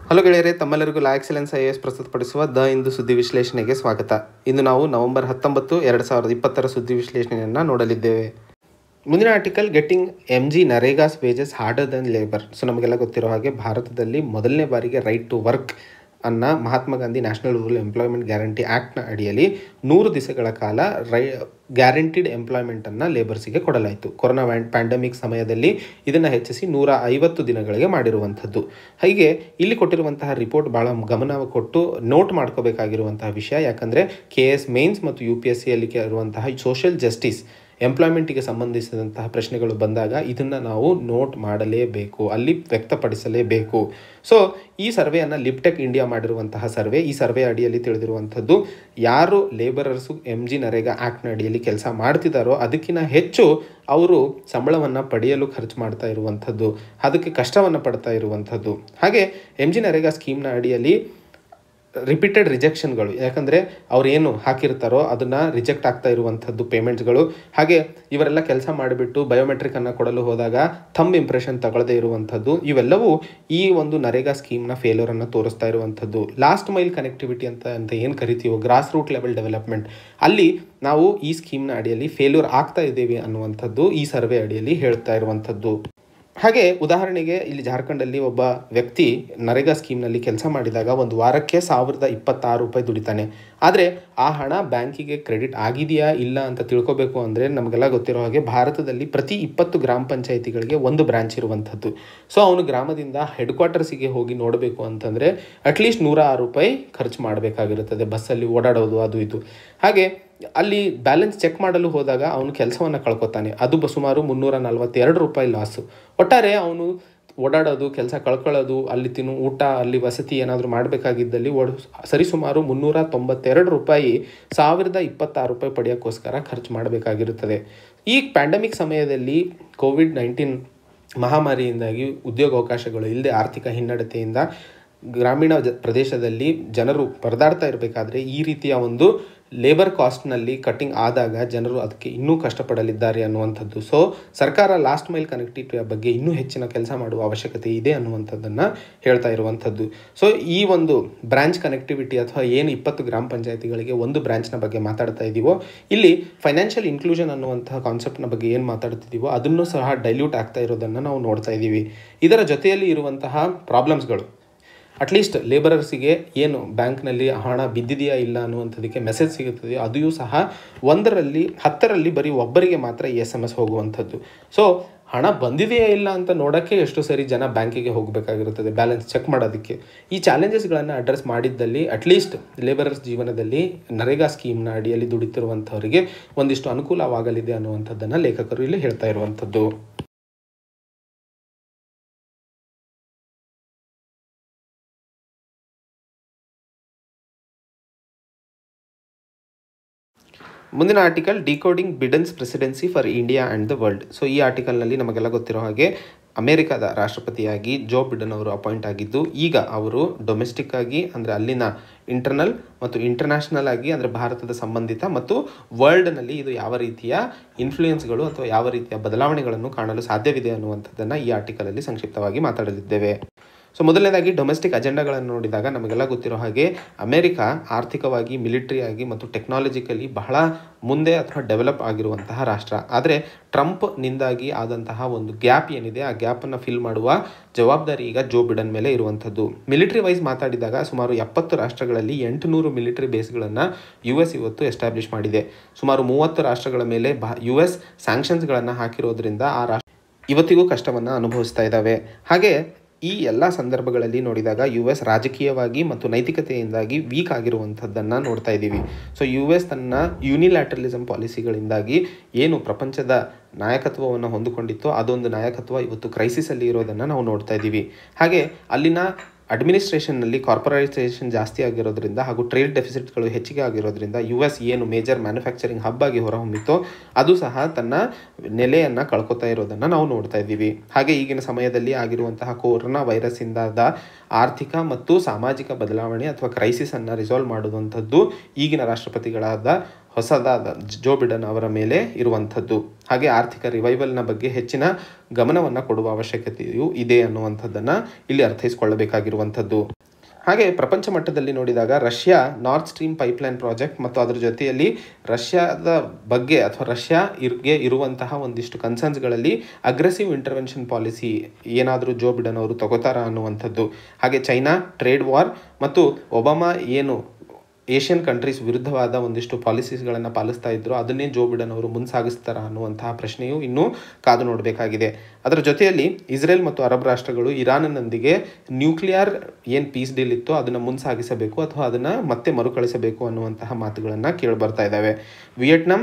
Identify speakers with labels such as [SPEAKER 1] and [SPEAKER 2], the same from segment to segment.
[SPEAKER 1] hello ಗೆಳೆಯರೆ ತಮ್ಮೆಲ್ಲರಿಗೂ law excellence I S ಪ್ರಸ್ತುತಪಡಿಸುವ ದ ಇಂದು ಸುದ್ದಿ ವಿಶ್ಲೇಷಣೆಗೆ ಸ್ವಾಗತ ಇಂದು ನಾವು ನವೆಂಬರ್ ಹತ್ತೊಂಬತ್ತು ಎರಡು ಸಾವಿರದ ಇಪ್ಪತ್ತರ ಸುದ್ದಿ ವಿಶ್ಲೇಷಣೆಯನ್ನು ನೋಡಲಿದ್ದೇವೆ ಮುಂದಿನ article getting M G NREGA's wages harder than labour so ನಮಗೆಲ್ಲ ಗೊತ್ತಿರೋ ಹಾಗೆ ಭಾರತದಲ್ಲಿ ಮೊದಲನೇ ಬಾರಿಗೆ ರೈಟ್ ಟು ವರ್ಕ್ ಅನ್ನ Mahatma Gandhi national rural employment guarantee ಆ್ಯಕ್ಟ್ನ ಅಡಿಯಲ್ಲಿ ನೂರು ದಿವಸಗಳ ಕಾಲ ರೈ ಗ್ಯಾರಂಟಿಡ್ ಎಂಪ್ಲಾಯ್ಮೆಂಟನ್ನು ಲೇಬರ್ಸಿಗೆ ಕೊಡಲಾಯಿತು ಕೊರೋನಾ ವ್ಯಾನ್ ಪ್ಯಾಂಡಮಿಕ್ ಸಮಯದಲ್ಲಿ ಇದನ್ನು ಹೆಚ್ಚಿಸಿ ನೂರ ಐವತ್ತು ದಿನಗಳಿಗೆ ಮಾಡಿರುವಂಥದ್ದು ಹೀಗೆ ಇಲ್ಲಿ ಕೊಟ್ಟಿರುವಂತಹ ರಿಪೋರ್ಟ್ ಭಾಳ ಗಮನ ಕೊಟ್ಟು ನೋಟ್ ಮಾಡ್ಕೋಬೇಕಾಗಿರುವಂತಹ ವಿಷಯ ಯಾಕಂದರೆ ಕೆ ಎಸ್ ಮೇನ್ಸ್ ಮತ್ತು ಯು ಪಿ ಎಸ್ ಸಿಯಲ್ಲಿ ಇರುವಂತಹ ಸೋಷಿಯಲ್ ಜಸ್ಟಿಸ್ ಎಂಪ್ಲಾಯ್ಮೆಂಟಿಗೆ ಸಂಬಂಧಿಸಿದಂತಹ ಪ್ರಶ್ನೆಗಳು ಬಂದಾಗ ಇದನ್ನು ನಾವು ನೋಟ್ ಮಾಡಲೇಬೇಕು ಅಲ್ಲಿ ವ್ಯಕ್ತಪಡಿಸಲೇಬೇಕು ಸೊ ಈ ಸರ್ವೆಯನ್ನು ಲಿಪ್ಟೆಕ್ ಇಂಡಿಯಾ ಮಾಡಿರುವಂತಹ ಸರ್ವೆ ಈ ಸರ್ವೆ ಅಡಿಯಲ್ಲಿ ತಿಳಿದಿರುವಂಥದ್ದು ಯಾರು ಲೇಬರರ್ಸು ಎಮ್ ಜಿ ನರೇಗಾ ಆ್ಯಕ್ಟ್ನ ಅಡಿಯಲ್ಲಿ ಕೆಲಸ ಮಾಡ್ತಿದ್ದಾರೋ ಅದಕ್ಕಿಂತ ಹೆಚ್ಚು ಅವರು ಸಂಬಳವನ್ನು ಪಡೆಯಲು ಖರ್ಚು ಮಾಡ್ತಾ ಇರುವಂಥದ್ದು ಅದಕ್ಕೆ ಕಷ್ಟವನ್ನು ಪಡ್ತಾ ಇರುವಂಥದ್ದು ಹಾಗೆ ಎಮ್ ಜಿ ನರೇಗಾ ಸ್ಕೀಮ್ನ ಅಡಿಯಲ್ಲಿ ರಿಪೀಟೆಡ್ ರಿಜೆಕ್ಷನ್ಗಳು ಯಾಕಂದರೆ ಅವ್ರು ಏನು ಹಾಕಿರ್ತಾರೋ ಅದನ್ನು ರಿಜೆಕ್ಟ್ ಆಗ್ತಾ ಇರುವಂಥದ್ದು ಪೇಮೆಂಟ್ಸ್ಗಳು ಹಾಗೆ ಇವರೆಲ್ಲ ಕೆಲಸ ಮಾಡಿಬಿಟ್ಟು ಬಯೋಮೆಟ್ರಿಕನ್ನು ಕೊಡಲು ಹೋದಾಗ ಥಂಬ್ ಇಂಪ್ರೆಷನ್ ತಗೊಳ್ಳದೇ ಇರುವಂಥದ್ದು ಇವೆಲ್ಲವೂ ಈ ಒಂದು ನರೇಗಾ ಸ್ಕೀಮ್ನ ಫೇಲ್ಯೂರನ್ನು ತೋರಿಸ್ತಾ ಇರುವಂಥದ್ದು ಲಾಸ್ಟ್ ಮೈಲ್ ಕನೆಕ್ಟಿವಿಟಿ ಅಂತ ಅಂತ ಏನು ಕರಿತೀವೋ ಗ್ರಾಸ್ ರೂಟ್ ಲೆವೆಲ್ ಡೆವಲಪ್ಮೆಂಟ್ ಅಲ್ಲಿ ನಾವು ಈ ಸ್ಕೀಮ್ನ ಅಡಿಯಲ್ಲಿ ಫೇಲ್ಯೂರ್ ಆಗ್ತಾ ಇದ್ದೇವೆ ಅನ್ನುವಂಥದ್ದು ಈ ಸರ್ವೆ ಅಡಿಯಲ್ಲಿ ಹೇಳ್ತಾ ಇರುವಂಥದ್ದು ಹಾಗೆ ಉದಾಹರಣೆಗೆ ಇಲ್ಲಿ ಜಾರ್ಖಂಡಲ್ಲಿ ಒಬ್ಬ ವ್ಯಕ್ತಿ ನರೇಗಾ ಸ್ಕೀಮ್ನಲ್ಲಿ ಕೆಲಸ ಮಾಡಿದಾಗ ಒಂದು ವಾರಕ್ಕೆ ಸಾವಿರದ ಇಪ್ಪತ್ತಾರು ರೂಪಾಯಿ ದುಡಿತಾನೆ ಆದರೆ ಆ ಹಣ ಬ್ಯಾಂಕಿಗೆ ಕ್ರೆಡಿಟ್ ಆಗಿದೆಯಾ ಇಲ್ಲ ಅಂತ ತಿಳ್ಕೊಬೇಕು ಅಂದರೆ ನಮಗೆಲ್ಲ ಗೊತ್ತಿರೋ ಹಾಗೆ ಭಾರತದಲ್ಲಿ ಪ್ರತಿ ಇಪ್ಪತ್ತು ಗ್ರಾಮ ಪಂಚಾಯಿತಿಗಳಿಗೆ ಒಂದು ಬ್ರಾಂಚ್ ಇರುವಂಥದ್ದು ಸೊ ಅವನು ಗ್ರಾಮದಿಂದ ಹೆಡ್ ಕ್ವಾರ್ಟರ್ಸಿಗೆ ಹೋಗಿ ನೋಡಬೇಕು ಅಂತಂದರೆ ಅಟ್ಲೀಸ್ಟ್ ನೂರ ಆರು ರೂಪಾಯಿ ಖರ್ಚು ಮಾಡಬೇಕಾಗಿರುತ್ತದೆ ಬಸ್ಸಲ್ಲಿ ಓಡಾಡೋದು ಅದು ಇದು ಹಾಗೆ ಅಲ್ಲಿ ಬ್ಯಾಲೆನ್ಸ್ ಚೆಕ್ ಮಾಡಲು ಹೋದಾಗ ಅವನು ಕೆಲಸವನ್ನು ಕಳ್ಕೊತಾನೆ ಅದು ಬ ಸುಮಾರು ಮುನ್ನೂರ ನಲ್ವತ್ತೆರಡು ರೂಪಾಯಿ ಲಾಸು ಒಟ್ಟಾರೆ ಅವನು ಓಡಾಡೋದು ಕೆಲಸ ಕಳ್ಕೊಳ್ಳೋದು ಅಲ್ಲಿ ತಿನ್ನು ಊಟ ಅಲ್ಲಿ ವಸತಿ ಏನಾದರೂ ಮಾಡಬೇಕಾಗಿದ್ದಲ್ಲಿ ಒಡ್ ಸರಿಸುಮಾರು ಮುನ್ನೂರ ತೊಂಬತ್ತೆರಡು ರೂಪಾಯಿ ಸಾವಿರದ ಇಪ್ಪತ್ತಾರು ರೂಪಾಯಿ ಪಡೆಯೋಕ್ಕೋಸ್ಕರ ಖರ್ಚು ಮಾಡಬೇಕಾಗಿರುತ್ತದೆ ಈ ಪ್ಯಾಂಡಮಿಕ್ ಸಮಯದಲ್ಲಿ ಕೋವಿಡ್ ನೈನ್ಟೀನ್ ಮಹಾಮಾರಿಯಿಂದಾಗಿ ಉದ್ಯೋಗಾವಕಾಶಗಳು ಇಲ್ಲದೆ ಆರ್ಥಿಕ ಹಿನ್ನಡತೆಯಿಂದ ಗ್ರಾಮೀಣ ಜ ಪ್ರದೇಶದಲ್ಲಿ ಜನರು ಪರದಾಡ್ತಾ ಇರಬೇಕಾದ್ರೆ ಈ ರೀತಿಯ ಒಂದು ಲೇಬರ್ ಕಾಸ್ಟ್ನಲ್ಲಿ ಕಟ್ಟಿಂಗ್ ಆದಾಗ ಜನರು ಅದಕ್ಕೆ ಇನ್ನೂ ಕಷ್ಟಪಡಲಿದ್ದಾರೆ ಅನ್ನುವಂಥದ್ದು ಸೊ ಸರ್ಕಾರ ಲಾಸ್ಟ್ ಮೈಲ್ ಕನೆಕ್ಟಿವಿಟಿಯ ಬಗ್ಗೆ ಇನ್ನೂ ಹೆಚ್ಚಿನ ಕೆಲಸ ಮಾಡುವ ಅವಶ್ಯಕತೆ ಇದೆ ಅನ್ನುವಂಥದ್ದನ್ನು ಹೇಳ್ತಾ ಇರುವಂಥದ್ದು ಸೊ ಈ ಒಂದು ಬ್ರಾಂಚ್ ಕನೆಕ್ಟಿವಿಟಿ ಅಥವಾ ಏನು ಇಪ್ಪತ್ತು ಗ್ರಾಮ ಪಂಚಾಯತಿಗಳಿಗೆ ಒಂದು ಬ್ರಾಂಚ್ನ ಬಗ್ಗೆ ಮಾತಾಡ್ತಾ ಇದ್ದೀವೋ ಇಲ್ಲಿ ಫೈನಾನ್ಷಿಯಲ್ ಇನ್ಕ್ಲೂಷನ್ ಅನ್ನುವಂತಹ ಕಾನ್ಸೆಪ್ಟ್ನ ಬಗ್ಗೆ ಏನು ಮಾತಾಡ್ತಿದ್ದೀವೋ ಅದನ್ನು ಸಹ ಡೈಲ್ಯೂಟ್ ಆಗ್ತಾ ಇರೋದನ್ನು ನಾವು ನೋಡ್ತಾ ಇದ್ದೀವಿ ಇದರ ಜೊತೆಯಲ್ಲಿ ಇರುವಂತಹ ಪ್ರಾಬ್ಲಮ್ಸ್ಗಳು ಅಟ್ಲೀಸ್ಟ್ ಲೇಬರರ್ಸಿಗೆ ಏನು ಬ್ಯಾಂಕ್ನಲ್ಲಿ ಹಣ ಬಿದ್ದಿದೆಯಾ ಇಲ್ಲ ಅನ್ನುವಂಥದ್ದಕ್ಕೆ ಮೆಸೇಜ್ ಸಿಗುತ್ತದೆ ಅದೂ ಸಹ ಒಂದರಲ್ಲಿ ಹತ್ತರಲ್ಲಿ ಬರೀ ಒಬ್ಬರಿಗೆ ಮಾತ್ರ ಎಸ್ ಎಮ್ ಎಸ್ ಹೋಗುವಂಥದ್ದು ಸೊ ಹಣ ಬಂದಿದೆಯಾ ಇಲ್ಲ ಅಂತ ನೋಡೋಕ್ಕೆ ಎಷ್ಟು ಸರಿ ಜನ ಬ್ಯಾಂಕಿಗೆ ಹೋಗಬೇಕಾಗಿರುತ್ತದೆ ಬ್ಯಾಲೆನ್ಸ್ ಚೆಕ್ ಮಾಡೋದಕ್ಕೆ ಈ ಚಾಲೆಂಜಸ್ಗಳನ್ನು ಅಡ್ರೆಸ್ ಮಾಡಿದ್ದಲ್ಲಿ ಅಟ್ಲೀಸ್ಟ್ ಲೇಬರರ್ಸ್ ಜೀವನದಲ್ಲಿ ನರೇಗಾ ಸ್ಕೀಮ್ನ ಅಡಿಯಲ್ಲಿ ದುಡಿತಿರುವಂಥವರಿಗೆ ಒಂದಿಷ್ಟು ಅನುಕೂಲವಾಗಲಿದೆ ಅನ್ನುವಂಥದ್ದನ್ನು ಲೇಖಕರು ಇಲ್ಲಿ ಹೇಳ್ತಾ ಇರುವಂಥದ್ದು ಮುಂದಿನ article decoding Biden's presidency for India and the world so ಈ ಆರ್ಟಿಕಲ್ನಲ್ಲಿ ನಮಗೆಲ್ಲ ಗೊತ್ತಿರೋ ಹಾಗೆ ಅಮೆರಿಕದ ರಾಷ್ಟ್ರಪತಿಯಾಗಿ ಜೋ ಬಿಡನ್ ಅವರು ಅಪಾಯಿಂಟ್ ಆಗಿದ್ದು ಈಗ ಅವರು ಡೊಮೆಸ್ಟಿಕ್ ಆಗಿ ಅಂದರೆ ಅಲ್ಲಿನ ಇಂಟರ್ನಲ್ ಮತ್ತು ಇಂಟರ್ನ್ಯಾಷನಲ್ ಆಗಿ ಅಂದರೆ ಭಾರತದ ಸಂಬಂಧಿತ ಮತ್ತು ವರ್ಲ್ಡ್ನಲ್ಲಿ ಇದು ಯಾವ ರೀತಿಯ ಇನ್ಫ್ಲೂಯೆನ್ಸ್ಗಳು ಅಥವಾ ಯಾವ ರೀತಿಯ ಬದಲಾವಣೆಗಳನ್ನು ಕಾಣಲು ಸಾಧ್ಯವಿದೆ ಅನ್ನುವಂಥದ್ದನ್ನು ಈ ಆರ್ಟಿಕಲಲ್ಲಿ ಸಂಕ್ಷಿಪ್ತವಾಗಿ ಮಾತಾಡಲಿದ್ದೇವೆ ಸೊ ಮೊದಲನೇದಾಗಿ ಡೊಮೆಸ್ಟಿಕ್ ಅಜೆಂಡಾಗಳನ್ನು ನೋಡಿದಾಗ ನಮಗೆಲ್ಲ ಗೊತ್ತಿರೋ ಹಾಗೆ ಅಮೆರಿಕ ಆರ್ಥಿಕವಾಗಿ ಮಿಲಿಟರಿಯಾಗಿ ಮತ್ತು ಟೆಕ್ನಾಲಜಿಕಲಿ ಬಹಳ ಮುಂದೆ ಅಥವಾ ಡೆವಲಪ್ ಆಗಿರುವಂತಹ ರಾಷ್ಟ್ರ ಆದರೆ ಟ್ರಂಪ್ನಿಂದಾಗಿ ಆದಂತಹ ಒಂದು ಗ್ಯಾಪ್ ಏನಿದೆ ಆ ಗ್ಯಾಪನ್ನು ಫಿಲ್ ಮಾಡುವ ಜವಾಬ್ದಾರಿ ಈಗ ಜೋ ಬಿಡನ್ ಮೇಲೆ ಇರುವಂಥದ್ದು ಮಿಲಿಟರಿ ವೈಸ್ ಮಾತಾಡಿದಾಗ ಸುಮಾರು ಎಪ್ಪತ್ತು ರಾಷ್ಟ್ರಗಳಲ್ಲಿ ಎಂಟುನೂರು ಮಿಲಿಟರಿ ಬೇಸ್ಗಳನ್ನು ಯು ಎಸ್ ಇವತ್ತು ಎಸ್ಟಾಬ್ಲಿಷ್ ಮಾಡಿದೆ ಸುಮಾರು ಮೂವತ್ತು ರಾಷ್ಟ್ರಗಳ ಮೇಲೆ ಬಾ ಯು ಎಸ್ ಸ್ಯಾಂಕ್ಷನ್ಸ್ಗಳನ್ನು ಹಾಕಿರೋದ್ರಿಂದ ಆ ರಾಷ್ಟ್ರ ಇವತ್ತಿಗೂ ಕಷ್ಟವನ್ನು ಅನುಭವಿಸ್ತಾ ಇದ್ದಾವೆ ಹಾಗೆ ಈ ಎಲ್ಲ ಸಂದರ್ಭಗಳಲ್ಲಿ ನೋಡಿದಾಗ ಯು ಎಸ್ ರಾಜಕೀಯವಾಗಿ ಮತ್ತು ನೈತಿಕತೆಯಿಂದಾಗಿ ವೀಕ್ ಆಗಿರುವಂಥದ್ದನ್ನು ನೋಡ್ತಾ ಇದ್ದೀವಿ ಸೊ ಯು ಎಸ್ ತನ್ನ ಯೂನಿಲ್ಯಾಟ್ರಲಿಸಮ್ ಪಾಲಿಸಿಗಳಿಂದಾಗಿ ಏನು ಪ್ರಪಂಚದ ನಾಯಕತ್ವವನ್ನು ಹೊಂದಿಕೊಂಡಿತ್ತೋ ಅದೊಂದು ನಾಯಕತ್ವ ಇವತ್ತು ಕ್ರೈಸಿಸಲ್ಲಿ ಇರೋದನ್ನು ನಾವು ನೋಡ್ತಾ ಇದ್ದೀವಿ ಹಾಗೆ ಅಲ್ಲಿನ ಅಡ್ಮಿನಿಸ್ಟ್ರೇಷನ್ನಲ್ಲಿ ಕಾರ್ಪೊರೇಟೈಸೇಷನ್ ಜಾಸ್ತಿ ಆಗಿರೋದ್ರಿಂದ ಹಾಗೂ ಟ್ರೇಡ್ ಡೆಫಿಸಿಟ್ಗಳು ಹೆಚ್ಚಿಗೆ ಆಗಿರೋದ್ರಿಂದ ಯು ಎಸ್ ಏನು ಮೇಜರ್ ಮ್ಯಾನುಫ್ಯಾಕ್ಚರಿಂಗ್ ಹಬ್ ಆಗಿ ಹೊರಹೊಮ್ಮಿತ್ತೋ ಅದು ಸಹ ತನ್ನ ನೆಲೆಯನ್ನು ಕಳ್ಕೊತಾ ಇರೋದನ್ನು ನಾವು ನೋಡ್ತಾ ಇದ್ದೀವಿ ಹಾಗೆ ಈಗಿನ ಸಮಯದಲ್ಲಿ ಆಗಿರುವಂತಹ ಕೊರೋನಾ ವೈರಸ್ಸಿಂದಾದ ಆರ್ಥಿಕ ಮತ್ತು ಸಾಮಾಜಿಕ ಬದಲಾವಣೆ ಅಥವಾ ಕ್ರೈಸಿಸನ್ನು ರಿಸಾಲ್ವ್ ಮಾಡುವಂಥದ್ದು ಈಗಿನ ರಾಷ್ಟ್ರಪತಿಗಳಾದ ಹೊಸದಾದ ಜೋ ಬಿಡನ್ ಅವರ ಮೇಲೆ ಇರುವಂಥದ್ದು ಹಾಗೆ ಆರ್ಥಿಕ ರಿವೈವಲ್ನ ಬಗ್ಗೆ ಹೆಚ್ಚಿನ ಗಮನವನ್ನು ಕೊಡುವ ಅವಶ್ಯಕತೆಯೂ ಇದೆ ಅನ್ನುವಂಥದ್ದನ್ನು ಇಲ್ಲಿ ಅರ್ಥೈಸಿಕೊಳ್ಳಬೇಕಾಗಿರುವಂಥದ್ದು ಹಾಗೆ ಪ್ರಪಂಚ ಮಟ್ಟದಲ್ಲಿ ನೋಡಿದಾಗ Russia North Stream pipeline project ಮತ್ತು ಅದರ ಜೊತೆಯಲ್ಲಿ ರಷ್ಯಾದ ಬಗ್ಗೆ ಅಥವಾ ರಷ್ಯಾ ಇರ್ಗೆ ಇರುವಂತಹ ಒಂದಿಷ್ಟು ಕನ್ಸರ್ನ್ಸ್ಗಳಲ್ಲಿ ಅಗ್ರೆಸಿವ್ ಇಂಟರ್ವೆನ್ಷನ್ ಪಾಲಿಸಿ ಏನಾದರೂ ಜೋ ಬಿಡನ್ ಅವರು ತಗೋತಾರ ಅನ್ನುವಂಥದ್ದು ಹಾಗೆ ಚೈನಾ ಟ್ರೇಡ್ ವಾರ್ ಮತ್ತು ಒಬಾಮಾ ಏನು ಏಷ್ಯನ್ ಕಂಟ್ರೀಸ್ ವಿರುದ್ಧವಾದ ಒಂದಿಷ್ಟು ಪಾಲಿಸೀಸ್ಗಳನ್ನು ಪಾಲಿಸ್ತಾ ಇದ್ರು ಅದನ್ನೇ ಜೋ ಬಿಡನ್ ಅವರು ಮುಂಸಾಗಿಸ್ತಾರ ಅನ್ನುವಂತಹ ಪ್ರಶ್ನೆಯು ಇನ್ನೂ ಕಾದು ನೋಡಬೇಕಾಗಿದೆ ಅದರ ಜೊತೆಯಲ್ಲಿ ಇಸ್ರೇಲ್ ಮತ್ತು ಅರಬ್ ರಾಷ್ಟ್ರಗಳು ಇರಾನ್ನೊಂದಿಗೆ ನ್ಯೂಕ್ಲಿಯರ್ ಏನು ಪೀಸ್ ಡೀಲ್ ಇತ್ತು ಅದನ್ನು ಮುಂಸಾಗಿಸಬೇಕು ಅಥವಾ ಅದನ್ನು ಮತ್ತೆ ಮರುಕಳಿಸಬೇಕು ಅನ್ನುವಂತಹ ಮಾತುಗಳನ್ನು ಕೇಳಿ ಬರ್ತಾ ಇದ್ದಾವೆ ವಿಯೆಟ್ನಾಂ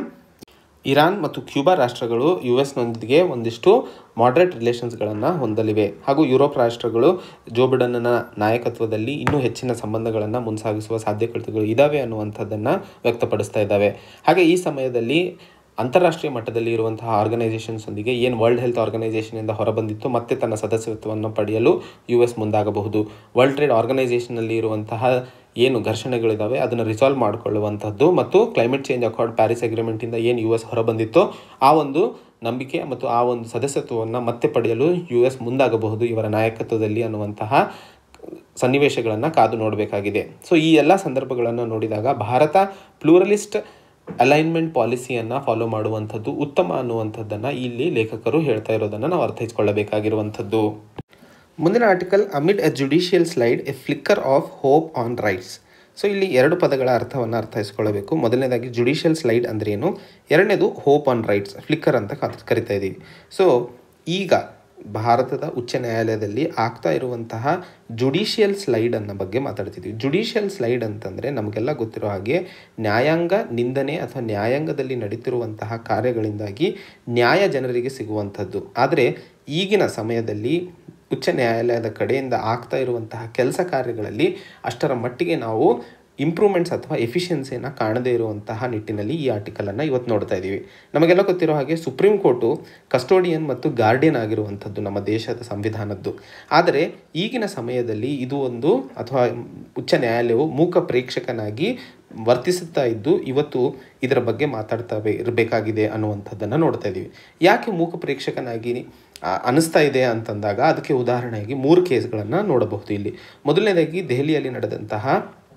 [SPEAKER 1] ಇರಾನ್ ಮತ್ತು ಕ್ಯೂಬಾ ರಾಷ್ಟ್ರಗಳು ಯು ಎಸ್ನೊಂದಿಗೆ ಒಂದಿಷ್ಟು ಮಾಡ್ರೇಟ್ ರಿಲೇಷನ್ಸ್ಗಳನ್ನು ಹೊಂದಲಿವೆ ಹಾಗೂ ಯುರೋಪ್ ರಾಷ್ಟ್ರಗಳು ಜೋ ಬಿಡನ್ನ ನಾಯಕತ್ವದಲ್ಲಿ ಇನ್ನೂ ಹೆಚ್ಚಿನ ಸಂಬಂಧಗಳನ್ನು ಮುಂಸಾಗಿಸುವ ಸಾಧ್ಯತೆಗಳು ಇದ್ದಾವೆ ಅನ್ನುವಂಥದ್ದನ್ನು ವ್ಯಕ್ತಪಡಿಸ್ತಾ ಇದ್ದಾವೆ ಹಾಗೆ ಈ ಸಮಯದಲ್ಲಿ ಅಂತಾರಾಷ್ಟ್ರೀಯ ಮಟ್ಟದಲ್ಲಿ ಇರುವಂತಹ ಆರ್ಗನೈಸೇಷನ್ಸ್ನೊಂದಿಗೆ ಏನು ವರ್ಲ್ಡ್ ಹೆಲ್ತ್ ಆರ್ಗನೈಸೇಷನಿಂದ ಹೊರಬಂದಿತ್ತು ಮತ್ತೆ ತನ್ನ ಸದಸ್ಯತ್ವವನ್ನು ಪಡೆಯಲು ಯು ಎಸ್ ಮುಂದಾಗಬಹುದು ವರ್ಲ್ಡ್ ಟ್ರೇಡ್ ಆರ್ಗನೈಸೇಷನಲ್ಲಿ ಇರುವಂತಹ ಏನು ಘರ್ಷಣೆಗಳಿದ್ದಾವೆ ಅದನ್ನು ರಿಸಾಲ್ವ್ ಮಾಡಿಕೊಳ್ಳುವಂಥದ್ದು ಮತ್ತು ಕ್ಲೈಮೇಟ್ ಚೇಂಜ್ ಅಕಾರ್ಡ್ ಪ್ಯಾರಿಸ್ ಅಗ್ರಿಮೆಂಟಿಂದ ಏನು ಯು ಎಸ್ ಹೊರಬಂದಿತ್ತೋ ಆ ಒಂದು ನಂಬಿಕೆ ಮತ್ತು ಆ ಒಂದು ಸದಸ್ಯತ್ವವನ್ನು ಮತ್ತೆ ಪಡೆಯಲು ಯು ಎಸ್ ಮುಂದಾಗಬಹುದು ಇವರ ನಾಯಕತ್ವದಲ್ಲಿ ಅನ್ನುವಂತಹ ಸನ್ನಿವೇಶಗಳನ್ನು ಕಾದು ನೋಡಬೇಕಾಗಿದೆ ಸೊ ಈ ಎಲ್ಲ ಸಂದರ್ಭಗಳನ್ನು ನೋಡಿದಾಗ ಭಾರತ ಪ್ಲೂರಲಿಸ್ಟ್ ಅಲೈನ್ಮೆಂಟ್ ಪಾಲಿಸಿಯನ್ನು ಫಾಲೋ ಮಾಡುವಂಥದ್ದು ಉತ್ತಮ ಅನ್ನುವಂಥದ್ದನ್ನು ಇಲ್ಲಿ ಲೇಖಕರು ಹೇಳ್ತಾ ಇರೋದನ್ನು ನಾವು ಅರ್ಥೈಸ್ಕೊಳ್ಳಬೇಕಾಗಿರುವಂಥದ್ದು ಮುಂದಿನ article amid a judicial slide a flicker of hope on rights so ಇಲ್ಲಿ ಎರಡು ಪದಗಳ ಅರ್ಥವನ್ನು ಅರ್ಥೈಸ್ಕೊಳ್ಳಬೇಕು ಮೊದಲನೇದಾಗಿ ಜುಡಿಷಿಯಲ್ ಸ್ಲೈಡ್ ಅಂದ್ರೆ ಏನು ಎರಡನೇದು ಹೋಪ್ ಆನ್ ರೈಟ್ಸ್ ಫ್ಲಿಕ್ಕರ್ ಅಂತ ಕರಿತಾ ಇದ್ದೀವಿ ಸೊ ಈಗ ಭಾರತದ ಉಚ್ಚ ನ್ಯಾಯಾಲಯದಲ್ಲಿ ಆಗ್ತಾ ಇರುವಂತಹ ಜುಡಿಷಿಯಲ್ ಸ್ಲೈಡ್ ಅನ್ನೋ ಬಗ್ಗೆ ಮಾತಾಡ್ತಿದ್ವಿ ಜುಡಿಷಿಯಲ್ ಸ್ಲೈಡ್ ಅಂತಂದರೆ ನಮಗೆಲ್ಲ ಗೊತ್ತಿರೋ ಹಾಗೆ ನ್ಯಾಯಾಂಗ ನಿಂದನೆ ಅಥವಾ ನ್ಯಾಯಾಂಗದಲ್ಲಿ ನಡೀತಿರುವಂತಹ ಕಾರ್ಯಗಳಿಂದಾಗಿ ನ್ಯಾಯ ಜನರಿಗೆ ಸಿಗುವಂಥದ್ದು ಆದರೆ ಈಗಿನ ಸಮಯದಲ್ಲಿ ಉಚ್ಚ ನ್ಯಾಯಾಲಯದ ಕಡೆಯಿಂದ ಆಗ್ತಾ ಇರುವಂತಹ ಕೆಲಸ ಕಾರ್ಯಗಳಲ್ಲಿ ಅಷ್ಟರ ಮಟ್ಟಿಗೆ ನಾವು ಇಂಪ್ರೂವ್ಮೆಂಟ್ಸ್ ಅಥವಾ ಎಫಿಷಿಯನ್ಸಿಯನ್ನು ಕಾಣದೇ ಇರುವಂತಹ ನಿಟ್ಟಿನಲ್ಲಿ ಈ ಆರ್ಟಿಕಲನ್ನು ಇವತ್ತು ನೋಡ್ತಾ ಇದ್ದೀವಿ ನಮಗೆಲ್ಲ ಗೊತ್ತಿರೋ ಹಾಗೆ ಸುಪ್ರೀಂ ಕೋರ್ಟು ಕಸ್ಟೋಡಿಯನ್ ಮತ್ತು ಗಾರ್ಡಿಯನ್ ಆಗಿರುವಂಥದ್ದು ನಮ್ಮ ದೇಶದ ಸಂವಿಧಾನದ್ದು ಆದರೆ ಈಗಿನ ಸಮಯದಲ್ಲಿ ಇದು ಒಂದು ಅಥವಾ ಉಚ್ಚ ನ್ಯಾಯಾಲಯವು ಮೂಕ ಪ್ರೇಕ್ಷಕನಾಗಿ ವರ್ತಿಸುತ್ತಾ ಇದ್ದು ಇವತ್ತು ಇದರ ಬಗ್ಗೆ ಮಾತಾಡ್ತಾ ಇರಬೇಕಾಗಿದೆ ಅನ್ನುವಂಥದ್ದನ್ನು ನೋಡ್ತಾ ಇದ್ದೀವಿ ಯಾಕೆ ಮೂಕ ಪ್ರೇಕ್ಷಕನಾಗಿ ಅನಿಸ್ತಾ ಇದೆ ಅಂತಂದಾಗ ಅದಕ್ಕೆ ಉದಾಹರಣೆಯಾಗಿ ಮೂರು ಕೇಸ್ಗಳನ್ನು ನೋಡಬಹುದು ಇಲ್ಲಿ ಮೊದಲನೇದಾಗಿ ದೆಹಲಿಯಲ್ಲಿ ನಡೆದಂತಹ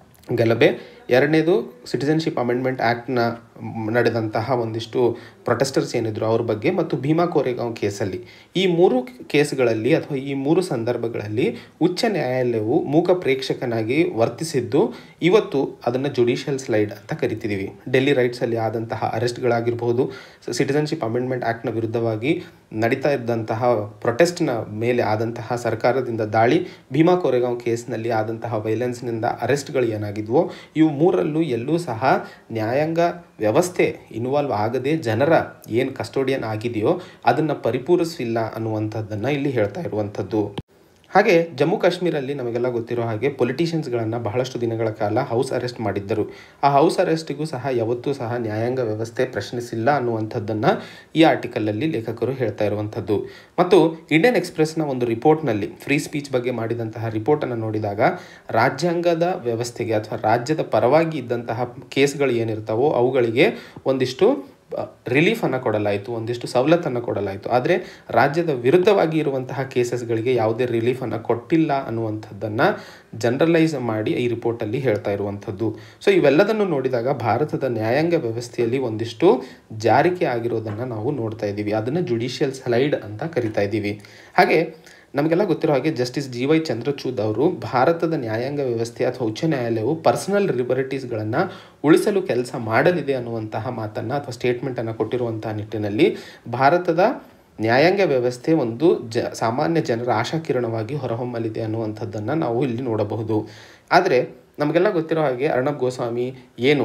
[SPEAKER 1] ಗಲಭೆ ಎರಡನೇದು ಸಿಟಿಸನ್ಶಿಪ್ ಅಮೆಂಡ್ಮೆಂಟ್ ಆ್ಯಕ್ಟ್ನ ನಡೆದಂತಹ ಒಂದಿಷ್ಟು ಪ್ರೊಟೆಸ್ಟರ್ಸ್ ಏನಿದ್ರು ಅವ್ರ ಬಗ್ಗೆ ಮತ್ತು ಭೀಮಾ ಕೋರೆಗಾಂವ್ ಕೇಸಲ್ಲಿ ಈ ಮೂರು ಕೇಸ್ಗಳಲ್ಲಿ ಅಥವಾ ಈ ಮೂರು ಸಂದರ್ಭಗಳಲ್ಲಿ ಉಚ್ಚ ನ್ಯಾಯಾಲಯವು ಮೂಕ ಪ್ರೇಕ್ಷಕನಾಗಿ ವರ್ತಿಸಿದ್ದು ಇವತ್ತು ಅದನ್ನು ಜುಡಿಷಿಯಲ್ ಸ್ಲೈಡ್ ಅಂತ ಕರಿತಿದ್ದೀವಿ ಡೆಲ್ಲಿ ರೈಟ್ಸಲ್ಲಿ ಆದಂತಹ ಅರೆಸ್ಟ್ಗಳಾಗಿರ್ಬೋದು ಸಿಟಿಸನ್ಶಿಪ್ ಅಮೆಂಡ್ಮೆಂಟ್ ಆ್ಯಕ್ಟ್ನ ವಿರುದ್ಧವಾಗಿ ನಡೀತಾ ಇದ್ದಂತಹ ಪ್ರೊಟೆಸ್ಟ್ನ ಮೇಲೆ ಆದಂತಹ ಸರ್ಕಾರದಿಂದ ದಾಳಿ ಭೀಮಾ ಕೋರೆಗಾಂವ್ ಕೇಸ್ನಲ್ಲಿ ಆದಂತಹ ವೈಲೆನ್ಸ್ನಿಂದ ಅರೆಸ್ಟ್ಗಳು ಏನಾಗಿದ್ವೋ ಇವು ಮೂರಲ್ಲೂ ಎಲ್ಲೂ ಸಹ ನ್ಯಾಯಾಂಗ ವ್ಯವಸ್ಥೆ ಇನ್ವಾಲ್ವ್ ಆಗದೆ ಜನರ ಏನು ಕಸ್ಟೋಡಿಯನ್ ಆಗಿದೆಯೋ ಅದನ್ನು ಪರಿಪೂರಿಸಿಲ್ಲ ಅನ್ನುವಂಥದ್ದನ್ನು ಇಲ್ಲಿ ಹೇಳ್ತಾ ಇರುವಂಥದ್ದು ಹಾಗೆ ಜಮ್ಮು ಕಾಶ್ಮೀರಲ್ಲಿ ನಮಗೆಲ್ಲ ಗೊತ್ತಿರೋ ಹಾಗೆ ಪೊಲಿಟಿಷಿಯನ್ಸ್ಗಳನ್ನು ಬಹಳಷ್ಟು ದಿನಗಳ ಕಾಲ ಹೌಸ್ ಅರೆಸ್ಟ್ ಮಾಡಿದ್ದರು ಆ ಹೌಸ್ ಅರೆಸ್ಟಿಗೂ ಸಹ ಯಾವತ್ತೂ ಸಹ ನ್ಯಾಯಾಂಗ ವ್ಯವಸ್ಥೆ ಪ್ರಶ್ನಿಸಿಲ್ಲ ಅನ್ನುವಂಥದ್ದನ್ನು ಈ ಆರ್ಟಿಕಲಲ್ಲಿ ಲೇಖಕರು ಹೇಳ್ತಾ ಇರುವಂಥದ್ದು ಮತ್ತು ಇಂಡಿಯನ್ ಎಕ್ಸ್ಪ್ರೆಸ್ನ ಒಂದು ರಿಪೋರ್ಟ್ನಲ್ಲಿ ಫ್ರೀ ಸ್ಪೀಚ್ ಬಗ್ಗೆ ಮಾಡಿದಂತಹ ರಿಪೋರ್ಟನ್ನು ನೋಡಿದಾಗ ರಾಜ್ಯಾಂಗದ ವ್ಯವಸ್ಥೆಗೆ ಅಥವಾ ರಾಜ್ಯದ ಪರವಾಗಿ ಇದ್ದಂತಹ ಕೇಸ್ಗಳು ಏನಿರ್ತಾವೋ ಅವುಗಳಿಗೆ ಒಂದಿಷ್ಟು ರಿಲೀಫನ್ನು ಕೊಡಲಾಯಿತು ಒಂದಿಷ್ಟು ಸವಲತ್ತನ್ನು ಕೊಡಲಾಯಿತು ಆದರೆ ರಾಜ್ಯದ ವಿರುದ್ಧವಾಗಿ ಇರುವಂತಹ ಕೇಸಸ್ಗಳಿಗೆ ಯಾವುದೇ ರಿಲೀಫನ್ನು ಕೊಟ್ಟಿಲ್ಲ ಅನ್ನುವಂಥದ್ದನ್ನು ಜನರಲೈಸ್ ಮಾಡಿ ಈ ರಿಪೋರ್ಟಲ್ಲಿ ಹೇಳ್ತಾ ಇರುವಂಥದ್ದು ಸೊ ಇವೆಲ್ಲದನ್ನು ನೋಡಿದಾಗ ಭಾರತದ ನ್ಯಾಯಾಂಗ ವ್ಯವಸ್ಥೆಯಲ್ಲಿ ಒಂದಿಷ್ಟು ಜಾರಿಕೆ ಆಗಿರೋದನ್ನು ನಾವು ನೋಡ್ತಾ ಇದ್ದೀವಿ ಅದನ್ನು ಜುಡಿಷಿಯಲ್ ಸ್ಲೈಡ್ ಅಂತ ಕರಿತಾ ಇದ್ದೀವಿ ಹಾಗೆ ನಮಗೆಲ್ಲ ಗೊತ್ತಿರೋ ಹಾಗೆ ಜಸ್ಟಿಸ್ ಜಿ ವೈ ಚಂದ್ರಚೂಡ್ ಅವರು ಭಾರತದ ನ್ಯಾಯಾಂಗ ವ್ಯವಸ್ಥೆ ಅಥವಾ ಉಚ್ಚ ನ್ಯಾಯಾಲಯವು ಪರ್ಸನಲ್ ಲಿಬರ್ಟೀಸ್ಗಳನ್ನು ಉಳಿಸಲು ಕೆಲಸ ಮಾಡಲಿದೆ ಅನ್ನುವಂತಹ ಮಾತನ್ನು ಅಥವಾ ಸ್ಟೇಟ್ಮೆಂಟನ್ನು ಕೊಟ್ಟಿರುವಂತಹ ನಿಟ್ಟಿನಲ್ಲಿ ಭಾರತದ ನ್ಯಾಯಾಂಗ ವ್ಯವಸ್ಥೆ ಒಂದು ಜ ಸಾಮಾನ್ಯ ಜನರ ಆಶಾಕಿರಣವಾಗಿ ಹೊರಹೊಮ್ಮಲಿದೆ ಅನ್ನುವಂಥದ್ದನ್ನು ನಾವು ಇಲ್ಲಿ ನೋಡಬಹುದು ಆದರೆ ನಮಗೆಲ್ಲ ಗೊತ್ತಿರೋ ಹಾಗೆ ಅರ್ಣಬ್ ಗೋಸ್ವಾಮಿ ಏನು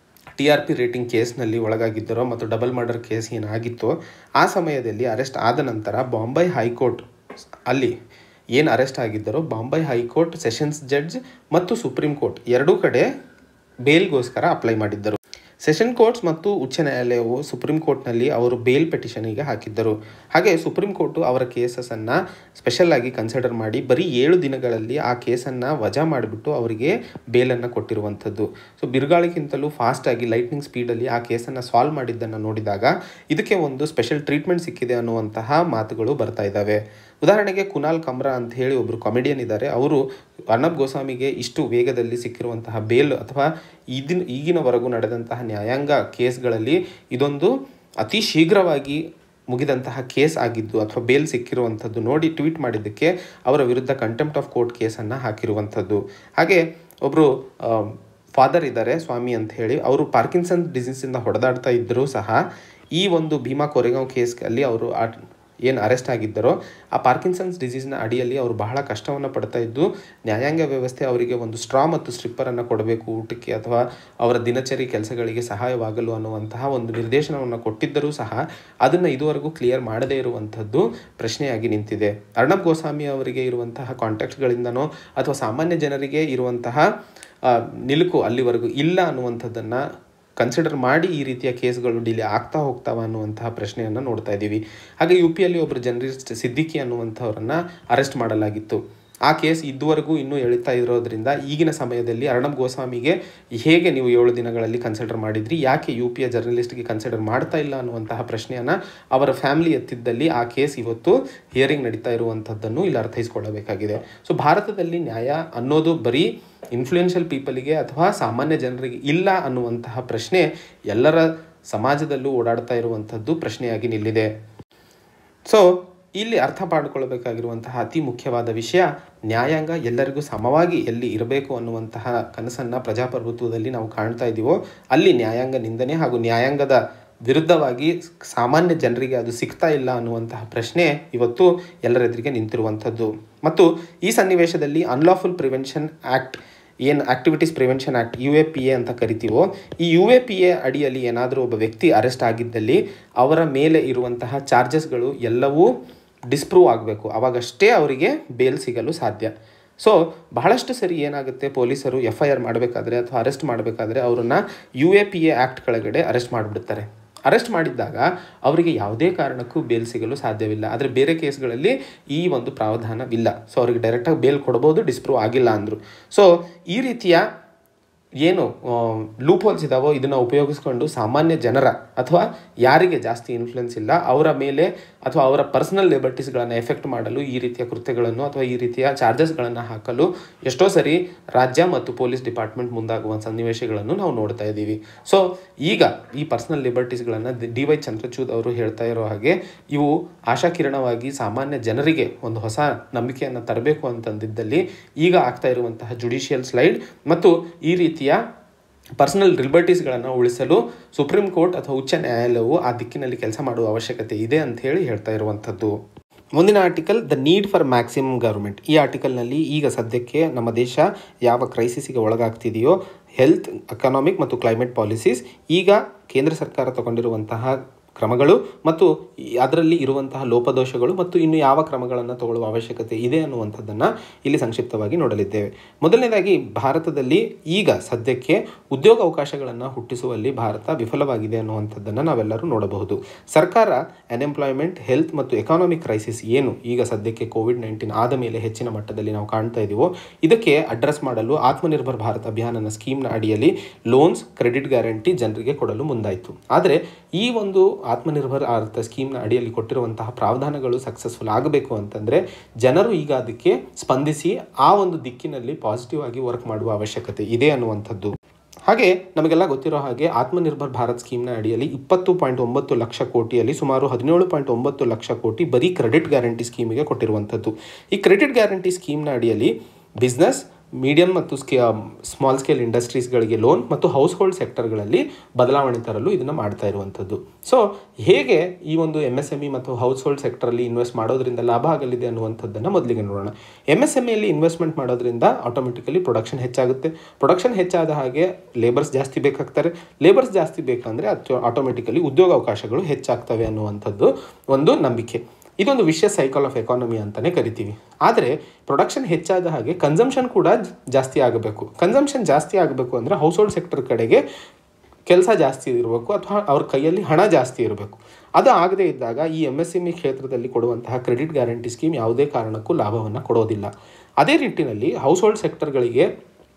[SPEAKER 1] ಟಿ ಆರ್ ಪಿ ರೇಟಿಂಗ್ ಕೇಸ್ನಲ್ಲಿ ಒಳಗಾಗಿದ್ದರೋ ಮತ್ತು ಡಬಲ್ ಮರ್ಡರ್ ಕೇಸ್ ಏನಾಗಿತ್ತೋ ಆ ಸಮಯದಲ್ಲಿ ಅರೆಸ್ಟ್ ಆದ ನಂತರ ಬಾಂಬೆ ಹೈಕೋರ್ಟ್ ಅಲ್ಲಿ ಏನು ಅರೆಸ್ಟ್ ಆಗಿದ್ದರೋ ಬಾಂಬೆ ಹೈಕೋರ್ಟ್ ಸೆಷನ್ಸ್ ಜಡ್ಜ್ ಮತ್ತು ಸುಪ್ರೀಂ ಕೋರ್ಟ್ ಎರಡೂ ಕಡೆ ಬೇಲ್ಗೋಸ್ಕರ ಅಪ್ಲೈ ಮಾಡಿದ್ದರು ಸೆಷನ್ ಕೋರ್ಟ್ಸ್ ಮತ್ತು ಉಚ್ಚ ನ್ಯಾಯಾಲಯವು ಸುಪ್ರೀಂ ಕೋರ್ಟ್ನಲ್ಲಿ ಅವರು ಬೇಲ್ ಪೆಟಿಷನಿಗೆ ಹಾಕಿದ್ದರು ಹಾಗೆ ಸುಪ್ರೀಂ ಕೋರ್ಟು ಅವರ ಕೇಸಸನ್ನು ಸ್ಪೆಷಲ್ ಆಗಿ ಕನ್ಸಿಡರ್ ಮಾಡಿ ಬರೀ ಏಳು ದಿನಗಳಲ್ಲಿ ಆ ಕೇಸನ್ನು ವಜಾ ಮಾಡಿಬಿಟ್ಟು ಅವರಿಗೆ ಬೇಲನ್ನು ಕೊಟ್ಟಿರುವಂಥದ್ದು ಸೊ ಬಿರುಗಾಳಿಗಿಂತಲೂ ಫಾಸ್ಟಾಗಿ ಲೈಟ್ನಿಂಗ್ ಸ್ಪೀಡಲ್ಲಿ ಆ ಕೇಸನ್ನು ಸಾಲ್ವ್ ಮಾಡಿದ್ದನ್ನು ನೋಡಿದಾಗ ಇದಕ್ಕೆ ಒಂದು ಸ್ಪೆಷಲ್ ಟ್ರೀಟ್ಮೆಂಟ್ ಸಿಕ್ಕಿದೆ ಅನ್ನುವಂತಹ ಮಾತುಗಳು ಬರ್ತಾ ಇದ್ದಾವೆ ಉದಾಹರಣೆಗೆ ಕುನಾಲ್ ಕಮ್ರಾ ಅಂತ ಹೇಳಿ ಒಬ್ಬರು ಕಾಮಿಡಿಯನ್ ಇದ್ದಾರೆ ಅವರು ಅರ್ಣಬ್ ಗೋಸ್ವಾಮಿಗೆ ಇಷ್ಟು ವೇಗದಲ್ಲಿ ಸಿಕ್ಕಿರುವಂತಹ ಬೇಲ್ ಅಥವಾ ಇದನ್ ಈಗಿನವರೆಗೂ ನಡೆದಂತಹ ನ್ಯಾಯಾಂಗ ಕೇಸ್ಗಳಲ್ಲಿ ಇದೊಂದು ಅತಿ ಶೀಘ್ರವಾಗಿ ಮುಗಿದಂತಹ ಕೇಸ್ ಆಗಿದ್ದು ಅಥವಾ ಬೇಲ್ ಸಿಕ್ಕಿರುವಂಥದ್ದು ನೋಡಿ ಟ್ವೀಟ್ ಮಾಡಿದ್ದಕ್ಕೆ ಅವರ ವಿರುದ್ಧ ಕಂಟೆಂಪ್ಟ್ ಆಫ್ ಕೋರ್ಟ್ ಕೇಸನ್ನು ಹಾಕಿರುವಂಥದ್ದು ಹಾಗೆ ಒಬ್ಬರು ಫಾದರ್ ಇದ್ದಾರೆ ಸ್ವಾಮಿ ಅಂತ ಹೇಳಿ ಅವರು ಪಾರ್ಕಿನ್ಸನ್ ಡಿಸೀಸಿಂದ ಹೊಡೆದಾಡ್ತಾ ಇದ್ದರೂ ಸಹ ಈ ಒಂದು ಭೀಮಾ ಕೊರೆಗಾಂವ್ ಕೇಸ್ನಲ್ಲಿ ಅವರು ಆ ಏನು ಅರೆಸ್ಟ್ ಆಗಿದ್ದರೋ ಆ ಪಾರ್ಕಿನ್ಸನ್ಸ್ ಡಿಸೀಸ್ನ ಅಡಿಯಲ್ಲಿ ಅವರು ಬಹಳ ಕಷ್ಟವನ್ನು ಪಡ್ತಾ ಇದ್ದು ನ್ಯಾಯಾಂಗ ವ್ಯವಸ್ಥೆ ಅವರಿಗೆ ಒಂದು ಸ್ಟ್ರಾ ಮತ್ತು ಸ್ಟ್ರಿಪ್ಪರನ್ನು ಕೊಡಬೇಕು ಊಟಕ್ಕೆ ಅಥವಾ ಅವರ ದಿನಚರಿ ಕೆಲಸಗಳಿಗೆ ಸಹಾಯವಾಗಲು ಅನ್ನುವಂತಹ ಒಂದು ನಿರ್ದೇಶನವನ್ನು ಕೊಟ್ಟಿದ್ದರೂ ಸಹ ಅದನ್ನು ಇದುವರೆಗೂ ಕ್ಲಿಯರ್ ಮಾಡದೇ ಇರುವಂಥದ್ದು ಪ್ರಶ್ನೆಯಾಗಿ ನಿಂತಿದೆ ಅರ್ಣಬ್ ಗೋಸ್ವಾಮಿ ಅವರಿಗೆ ಇರುವಂತಹ ಕಾಂಟ್ಯಾಕ್ಟ್ಗಳಿಂದನೋ ಅಥವಾ ಸಾಮಾನ್ಯ ಜನರಿಗೆ ಇರುವಂತಹ ಆ, ನಿಲುಕು ಅಲ್ಲಿವರೆಗೂ ಇಲ್ಲ ಅನ್ನುವಂಥದ್ದನ್ನು ಕನ್ಸಿಡರ್ ಮಾಡಿ ಈ ರೀತಿಯ ಕೇಸ್ಗಳು ಡಿಲೇ ಆಗ್ತಾ ಹೋಗ್ತಾವ ಅನ್ನುವಂತಹ ಪ್ರಶ್ನೆಯನ್ನು ನೋಡ್ತಾ ಇದ್ದೀವಿ ಹಾಗೆ ಯು ಪಿಯಲ್ಲಿ ಒಬ್ಬರು ಜರ್ನಲಿಸ್ಟ್ ಸಿದ್ದಿಕಿ ಅನ್ನುವಂಥವ್ರನ್ನ ಅರೆಸ್ಟ್ ಮಾಡಲಾಗಿತ್ತು ಆ ಕೇಸ್ ಇದುವರೆಗೂ ಇನ್ನೂ ಎಳಿತಾ ಇರೋದ್ರಿಂದ ಈಗಿನ ಸಮಯದಲ್ಲಿ ಅರ್ಣಬ್ ಗೋಸ್ವಾಮಿಗೆ ಹೇಗೆ ನೀವು ಏಳು ದಿನಗಳಲ್ಲಿ ಕನ್ಸಿಡರ್ ಮಾಡಿದ್ರಿ ಯಾಕೆ ಯು ಪಿಯ ಜರ್ನಲಿಸ್ಟ್ಗೆ ಕನ್ಸಿಡರ್ ಮಾಡ್ತಾ ಇಲ್ಲ ಅನ್ನುವಂತಹ ಪ್ರಶ್ನೆಯನ್ನು ಅವರ ಫ್ಯಾಮಿಲಿ ಎತ್ತಿದ್ದಲ್ಲಿ ಆ ಕೇಸ್ ಇವತ್ತು ಹಿಯರಿಂಗ್ ನಡೀತಾ ಇರುವಂಥದ್ದನ್ನು ಇಲ್ಲಿ ಅರ್ಥೈಸ್ಕೊಳ್ಳಬೇಕಾಗಿದೆ ಸೊ ಭಾರತದಲ್ಲಿ ನ್ಯಾಯ ಅನ್ನೋದು ಬರೀ ಇನ್ಫ್ಲೂಯೆನ್ಷಿಯಲ್ ಪೀಪಲಿಗೆ ಅಥವಾ ಸಾಮಾನ್ಯ ಜನರಿಗೆ ಇಲ್ಲ ಅನ್ನುವಂತಹ ಪ್ರಶ್ನೆ ಎಲ್ಲರ ಸಮಾಜದಲ್ಲೂ ಓಡಾಡ್ತಾ ಇರುವಂಥದ್ದು ಪ್ರಶ್ನೆಯಾಗಿ ನಿಲ್ಲಿದೆ ಸೊ ಇಲ್ಲಿ ಅರ್ಥ ಮಾಡಿಕೊಳ್ಬೇಕಾಗಿರುವಂತಹ ಅತಿ ಮುಖ್ಯವಾದ ವಿಷಯ ನ್ಯಾಯಾಂಗ ಎಲ್ಲರಿಗೂ ಸಮವಾಗಿ ಎಲ್ಲಿ ಇರಬೇಕು ಅನ್ನುವಂತಹ ಕನಸನ್ನು ಪ್ರಜಾಪ್ರಭುತ್ವದಲ್ಲಿ ನಾವು ಕಾಣ್ತಾ ಇದ್ದೀವೋ ಅಲ್ಲಿ ನ್ಯಾಯಾಂಗ ನಿಂದನೆ ಹಾಗೂ ನ್ಯಾಯಾಂಗದ ವಿರುದ್ಧವಾಗಿ ಸಾಮಾನ್ಯ ಜನರಿಗೆ ಅದು ಸಿಗ್ತಾ ಇಲ್ಲ ಅನ್ನುವಂತಹ ಪ್ರಶ್ನೆ ಇವತ್ತು ಎಲ್ಲರೆದುರಿಗೆ ನಿಂತಿರುವಂಥದ್ದು ಮತ್ತು ಈ ಸನ್ನಿವೇಶದಲ್ಲಿ ಅನ್ಲಾಫುಲ್ ಪ್ರಿವೆನ್ಷನ್ ಆ್ಯಕ್ಟ್ ಏನು activities prevention act U A P A ಅಂತ ಕರಿತೀವೋ ಈ ಯು ಎ ಪಿ ಎ ಅಡಿಯಲ್ಲಿ ಏನಾದರೂ ಒಬ್ಬ ವ್ಯಕ್ತಿ ಅರೆಸ್ಟ್ ಆಗಿದ್ದಲ್ಲಿ ಅವರ ಮೇಲೆ ಇರುವಂತಹ ಚಾರ್ಜಸ್ಗಳು ಎಲ್ಲವೂ ಡಿಸ್ಪ್ರೂವ್ ಆಗಬೇಕು ಅವಾಗಷ್ಟೇ ಅವರಿಗೆ ಬೇಲ್ ಸಿಗಲು ಸಾಧ್ಯ ಸೊ ಬಹಳಷ್ಟು ಸರಿ ಏನಾಗುತ್ತೆ ಪೊಲೀಸರು ಎಫ್ ಐ ಆರ್ ಮಾಡಬೇಕಾದ್ರೆ ಅಥವಾ ಅರೆಸ್ಟ್ ಮಾಡಬೇಕಾದ್ರೆ ಅವರನ್ನು U A P A act ಕೆಳಗಡೆ ಅರೆಸ್ಟ್ ಮಾಡಿಬಿಡ್ತಾರೆ ಅರೆಸ್ಟ್ ಮಾಡಿದ್ದಾಗ ಅವರಿಗೆ ಯಾವುದೇ ಕಾರಣಕ್ಕೂ ಬೇಲ್ ಸಿಗಲು ಸಾಧ್ಯವಿಲ್ಲ ಆದರೆ ಬೇರೆ ಕೇಸ್ಗಳಲ್ಲಿ ಈ ಒಂದು ಪ್ರಾವಧಾನವಿಲ್ಲ ಸೊ ಅವರಿಗೆ ಡೈರೆಕ್ಟಾಗಿ ಬೇಲ್ ಕೊಡ್ಬೋದು ಡಿಸ್ಪ್ರೂವ್ ಆಗಿಲ್ಲ ಅಂದರು ಸೊ ಈ ರೀತಿಯ ಏನು ಲೂಪ್ ಹೋಲ್ಸ್ ಇದಾವೋ ಇದನ್ನು ಉಪಯೋಗಿಸ್ಕೊಂಡು ಸಾಮಾನ್ಯ ಜನರ ಅಥವಾ ಯಾರಿಗೆ ಜಾಸ್ತಿ ಇನ್ಫ್ಲುಯೆನ್ಸ್ ಇಲ್ಲ ಅವರ ಮೇಲೆ ಅಥವಾ ಅವರ ಪರ್ಸನಲ್ ಲಿಬರ್ಟೀಸ್ಗಳನ್ನು ಎಫೆಕ್ಟ್ ಮಾಡಲು ಈ ರೀತಿಯ ಕೃತ್ಯಗಳನ್ನು ಅಥವಾ ಈ ರೀತಿಯ ಚಾರ್ಜಸ್ಗಳನ್ನು ಹಾಕಲು ಎಷ್ಟೋ ಸರಿ ರಾಜ್ಯ ಮತ್ತು ಪೊಲೀಸ್ ಡಿಪಾರ್ಟ್ಮೆಂಟ್ ಮುಂದಾಗುವ ಸನ್ನಿವೇಶಗಳನ್ನು ನಾವು ನೋಡ್ತಾ ಇದ್ದೀವಿ ಸೊ ಈಗ ಈ ಪರ್ಸನಲ್ ಲಿಬರ್ಟೀಸ್ಗಳನ್ನು ಡಿ ವೈ ಚಂದ್ರಚೂಡ್ ಅವರು ಹೇಳ್ತಾ ಇರೋ ಹಾಗೆ ಇವು ಆಶಾಕಿರಣವಾಗಿ ಸಾಮಾನ್ಯ ಜನರಿಗೆ ಒಂದು ಹೊಸ ನಂಬಿಕೆಯನ್ನು ತರಬೇಕು ಅಂತಂದಿದ್ದಲ್ಲಿ ಈಗ ಆಗ್ತಾ ಇರುವಂತಹ ಜುಡಿಷಿಯಲ್ ಸ್ಲೈಡ್ ಮತ್ತು ಈ ರೀತಿಯ ಪರ್ಸನಲ್ ಲಿಬರ್ಟೀಸ್ಗಳನ್ನು ಉಳಿಸಲು ಸುಪ್ರೀಂ ಕೋರ್ಟ್ ಅಥವಾ ಉಚ್ಚ ನ್ಯಾಯಾಲಯವು ಆ ದಿಕ್ಕಿನಲ್ಲಿ ಕೆಲಸ ಮಾಡುವ ಅವಶ್ಯಕತೆ ಇದೆ ಅಂತ ಹೇಳಿ ಹೇಳ್ತಾ ಇರುವಂಥದ್ದು ಮುಂದಿನ article the need for maximum government ಈ ಆರ್ಟಿಕಲ್ನಲ್ಲಿ ಈಗ ಸದ್ಯಕ್ಕೆ ನಮ್ಮ ದೇಶ ಯಾವ ಕ್ರೈಸಿಸ್ಗೆ ಒಳಗಾಗ್ತಿದೆಯೋ ಹೆಲ್ತ್ ಎಕನಾಮಿಕ್ ಮತ್ತು ಕ್ಲೈಮೇಟ್ ಪಾಲಿಸೀಸ್ ಈಗ ಕೇಂದ್ರ ಸರ್ಕಾರ ತಗೊಂಡಿರುವಂತಹ ಕ್ರಮಗಳು ಮತ್ತು ಈ- ಅದರಲ್ಲಿ ಇರುವಂತಹ ಲೋಪದೋಷಗಳು ಮತ್ತು ಇನ್ನು ಯಾವ ಕ್ರಮಗಳನ್ನು ತಗೊಳ್ಳುವ ಅವಶ್ಯಕತೆ ಇದೆ ಅನ್ನುವಂಥದ್ದನ್ನು ಇಲ್ಲಿ ಸಂಕ್ಷಿಪ್ತವಾಗಿ ನೋಡಲಿದ್ದೇವೆ ಮೊದಲನೇದಾಗಿ ಭಾರತದಲ್ಲಿ ಈಗ ಸದ್ಯಕ್ಕೆ ಉದ್ಯೋಗ ಅವಕಾಶಗಳನ್ನು ಹುಟ್ಟಿಸುವಲ್ಲಿ ಭಾರತ ವಿಫಲವಾಗಿದೆ ಅನ್ನುವಂಥದ್ದನ್ನು ನಾವೆಲ್ಲರೂ ನೋಡಬಹುದು ಸರ್ಕಾರ ಅನ್ಎಂಪ್ಲಾಯ್ಮೆಂಟ್ ಹೆಲ್ತ್ ಮತ್ತು ಎಕಾನಾಮಿಕ್ ಕ್ರೈಸಿಸ್ ಏನು ಈಗ ಸದ್ಯಕ್ಕೆ ಕೋವಿಡ್ ನೈನ್ಟೀನ್ ಆದ ಮೇಲೆ ಹೆಚ್ಚಿನ ಮಟ್ಟದಲ್ಲಿ ನಾವು ಕಾಣ್ತಾ ಇದ್ದೀವೋ ಇದಕ್ಕೆ ಅಡ್ರೆಸ್ ಮಾಡಲು ಆತ್ಮನಿರ್ಭರ್ ಭಾರತ್ ಅಭಿಯಾನನ ಸ್ಕೀಮ್ನ ಅಡಿಯಲ್ಲಿ ಲೋನ್ಸ್ ಕ್ರೆಡಿಟ್ ಗ್ಯಾರಂಟಿ ಜನರಿಗೆ ಕೊಡಲು ಮುಂದಾಯಿತು ಆದರೆ ಈ ಒಂದು ಆತ್ಮನಿರ್ಭರ್ ಭಾರತ ಸ್ಕೀಮ್ನ ಅಡಿಯಲ್ಲಿ ಕೊಟ್ಟಿರುವಂತಹ ಪ್ರಾವಧಾನಗಳು ಸಕ್ಸಸ್ಫುಲ್ ಆಗಬೇಕು ಅಂತಂದರೆ ಜನರು ಈಗ ಅದಕ್ಕೆ ಸ್ಪಂದಿಸಿ ಆ ಒಂದು ದಿಕ್ಕಿನಲ್ಲಿ ಪಾಸಿಟಿವ್ ಆಗಿ ವರ್ಕ್ ಮಾಡುವ ಅವಶ್ಯಕತೆ ಇದೆ ಅನ್ನುವಂಥದ್ದು ಹಾಗೆ ನಮಗೆಲ್ಲ ಗೊತ್ತಿರೋ ಹಾಗೆ ಆತ್ಮನಿರ್ಭರ್ ಭಾರತ್ ಸ್ಕೀಮ್ನ ಅಡಿಯಲ್ಲಿ ಇಪ್ಪತ್ತು ಪಾಯಿಂಟ್ ಒಂಬತ್ತು ಲಕ್ಷ ಕೋಟಿಯಲ್ಲಿ ಸುಮಾರು ಹದಿನೇಳು ಪಾಯಿಂಟ್ ಒಂಬತ್ತು ಲಕ್ಷ ಕೋಟಿ ಬರೀ ಕ್ರೆಡಿಟ್ ಗ್ಯಾರಂಟಿ ಸ್ಕೀಮಿಗೆ ಕೊಟ್ಟಿರುವಂಥದ್ದು ಈ ಕ್ರೆಡಿಟ್ ಗ್ಯಾರಂಟಿ ಸ್ಕೀಮ್ನ ಅಡಿಯಲ್ಲಿ ಬಿಸ್ನೆಸ್ ಮೀಡಿಯಂ ಮತ್ತು ಸ್ಕೇ ಸ್ಮಾಲ್ ಸ್ಕೇಲ್ ಇಂಡಸ್ಟ್ರೀಸ್ಗಳಿಗೆ ಲೋನ್ ಮತ್ತು ಹೌಸ್ ಹೋಲ್ಡ್ ಸೆಕ್ಟರ್ಗಳಲ್ಲಿ ಬದಲಾವಣೆ ತರಲು ಇದನ್ನು ಮಾಡ್ತಾ ಇರುವಂಥದ್ದು ಸೊ ಹೇಗೆ ಈ ಒಂದು ಎಮ್ ಎಸ್ ಎಮ್ ಇ ಮತ್ತು ಹೌಸ್ ಹೋಲ್ಡ್ ಸೆಕ್ಟರಲ್ಲಿ ಇನ್ವೆಸ್ಟ್ ಮಾಡೋದ್ರಿಂದ ಲಾಭ ಆಗಲಿದೆ ಅನ್ನುವಂಥದ್ದನ್ನು ಮೊದಲಿಗೆ ನೋಡೋಣ ಎಮ್ ಎಸ್ ಎಮ್ ಎಲ್ಲಿ ಇನ್ವೆಸ್ಟ್ಮೆಂಟ್ ಮಾಡೋದ್ರಿಂದ ಆಟೋಮೆಟಿಕಲಿ ಪ್ರೊಡಕ್ಷನ್ ಹೆಚ್ಚಾಗುತ್ತೆ ಪ್ರೊಡಕ್ಷನ್ ಹೆಚ್ಚಾದ ಹಾಗೆ ಲೇಬರ್ಸ್ ಜಾಸ್ತಿ ಬೇಕಾಗ್ತಾರೆ ಲೇಬರ್ಸ್ ಜಾಸ್ತಿ ಬೇಕಂದರೆ ಅದು ಆಟೋಮೆಟಿಕಲಿ ಉದ್ಯೋಗ ಅವಕಾಶಗಳು ಹೆಚ್ಚಾಗ್ತವೆ ಅನ್ನುವಂಥದ್ದು ಒಂದು ನಂಬಿಕೆ ಇದೊಂದು ವಿಷಯ ಸೈಕಲ್ ಆಫ್ ಎಕಾನಮಿ ಅಂತಲೇ ಕರಿತೀವಿ ಆದರೆ ಪ್ರೊಡಕ್ಷನ್ ಹೆಚ್ಚಾದ ಹಾಗೆ ಕನ್ಸಂಪ್ಷನ್ ಕೂಡ ಜ- ಜಾಸ್ತಿ ಆಗಬೇಕು ಕನ್ಸಂಪ್ಷನ್ ಜಾಸ್ತಿ ಆಗಬೇಕು ಅಂದರೆ ಹೌಸ್ ಹೋಲ್ಡ್ ಸೆಕ್ಟರ್ ಕಡೆಗೆ ಕೆಲಸ ಜಾಸ್ತಿ ಇರಬೇಕು ಅಥವಾ ಅವ್ರ ಕೈಯಲ್ಲಿ ಹಣ ಜಾಸ್ತಿ ಇರಬೇಕು ಅದು ಆಗದೇ ಇದ್ದಾಗ ಈ ಎಮ್ ಎಸ್ ಎಮ್ ಇ ಕ್ಷೇತ್ರದಲ್ಲಿ ಕೊಡುವಂತಹ ಕ್ರೆಡಿಟ್ ಗ್ಯಾರಂಟಿ ಸ್ಕೀಮ್ ಯಾವುದೇ ಕಾರಣಕ್ಕೂ ಲಾಭವನ್ನು ಕೊಡೋದಿಲ್ಲ ಅದೇ ನಿಟ್ಟಿನಲ್ಲಿ ಹೌಸ್ ಹೋಲ್ಡ್ ಸೆಕ್ಟರ್ಗಳಿಗೆ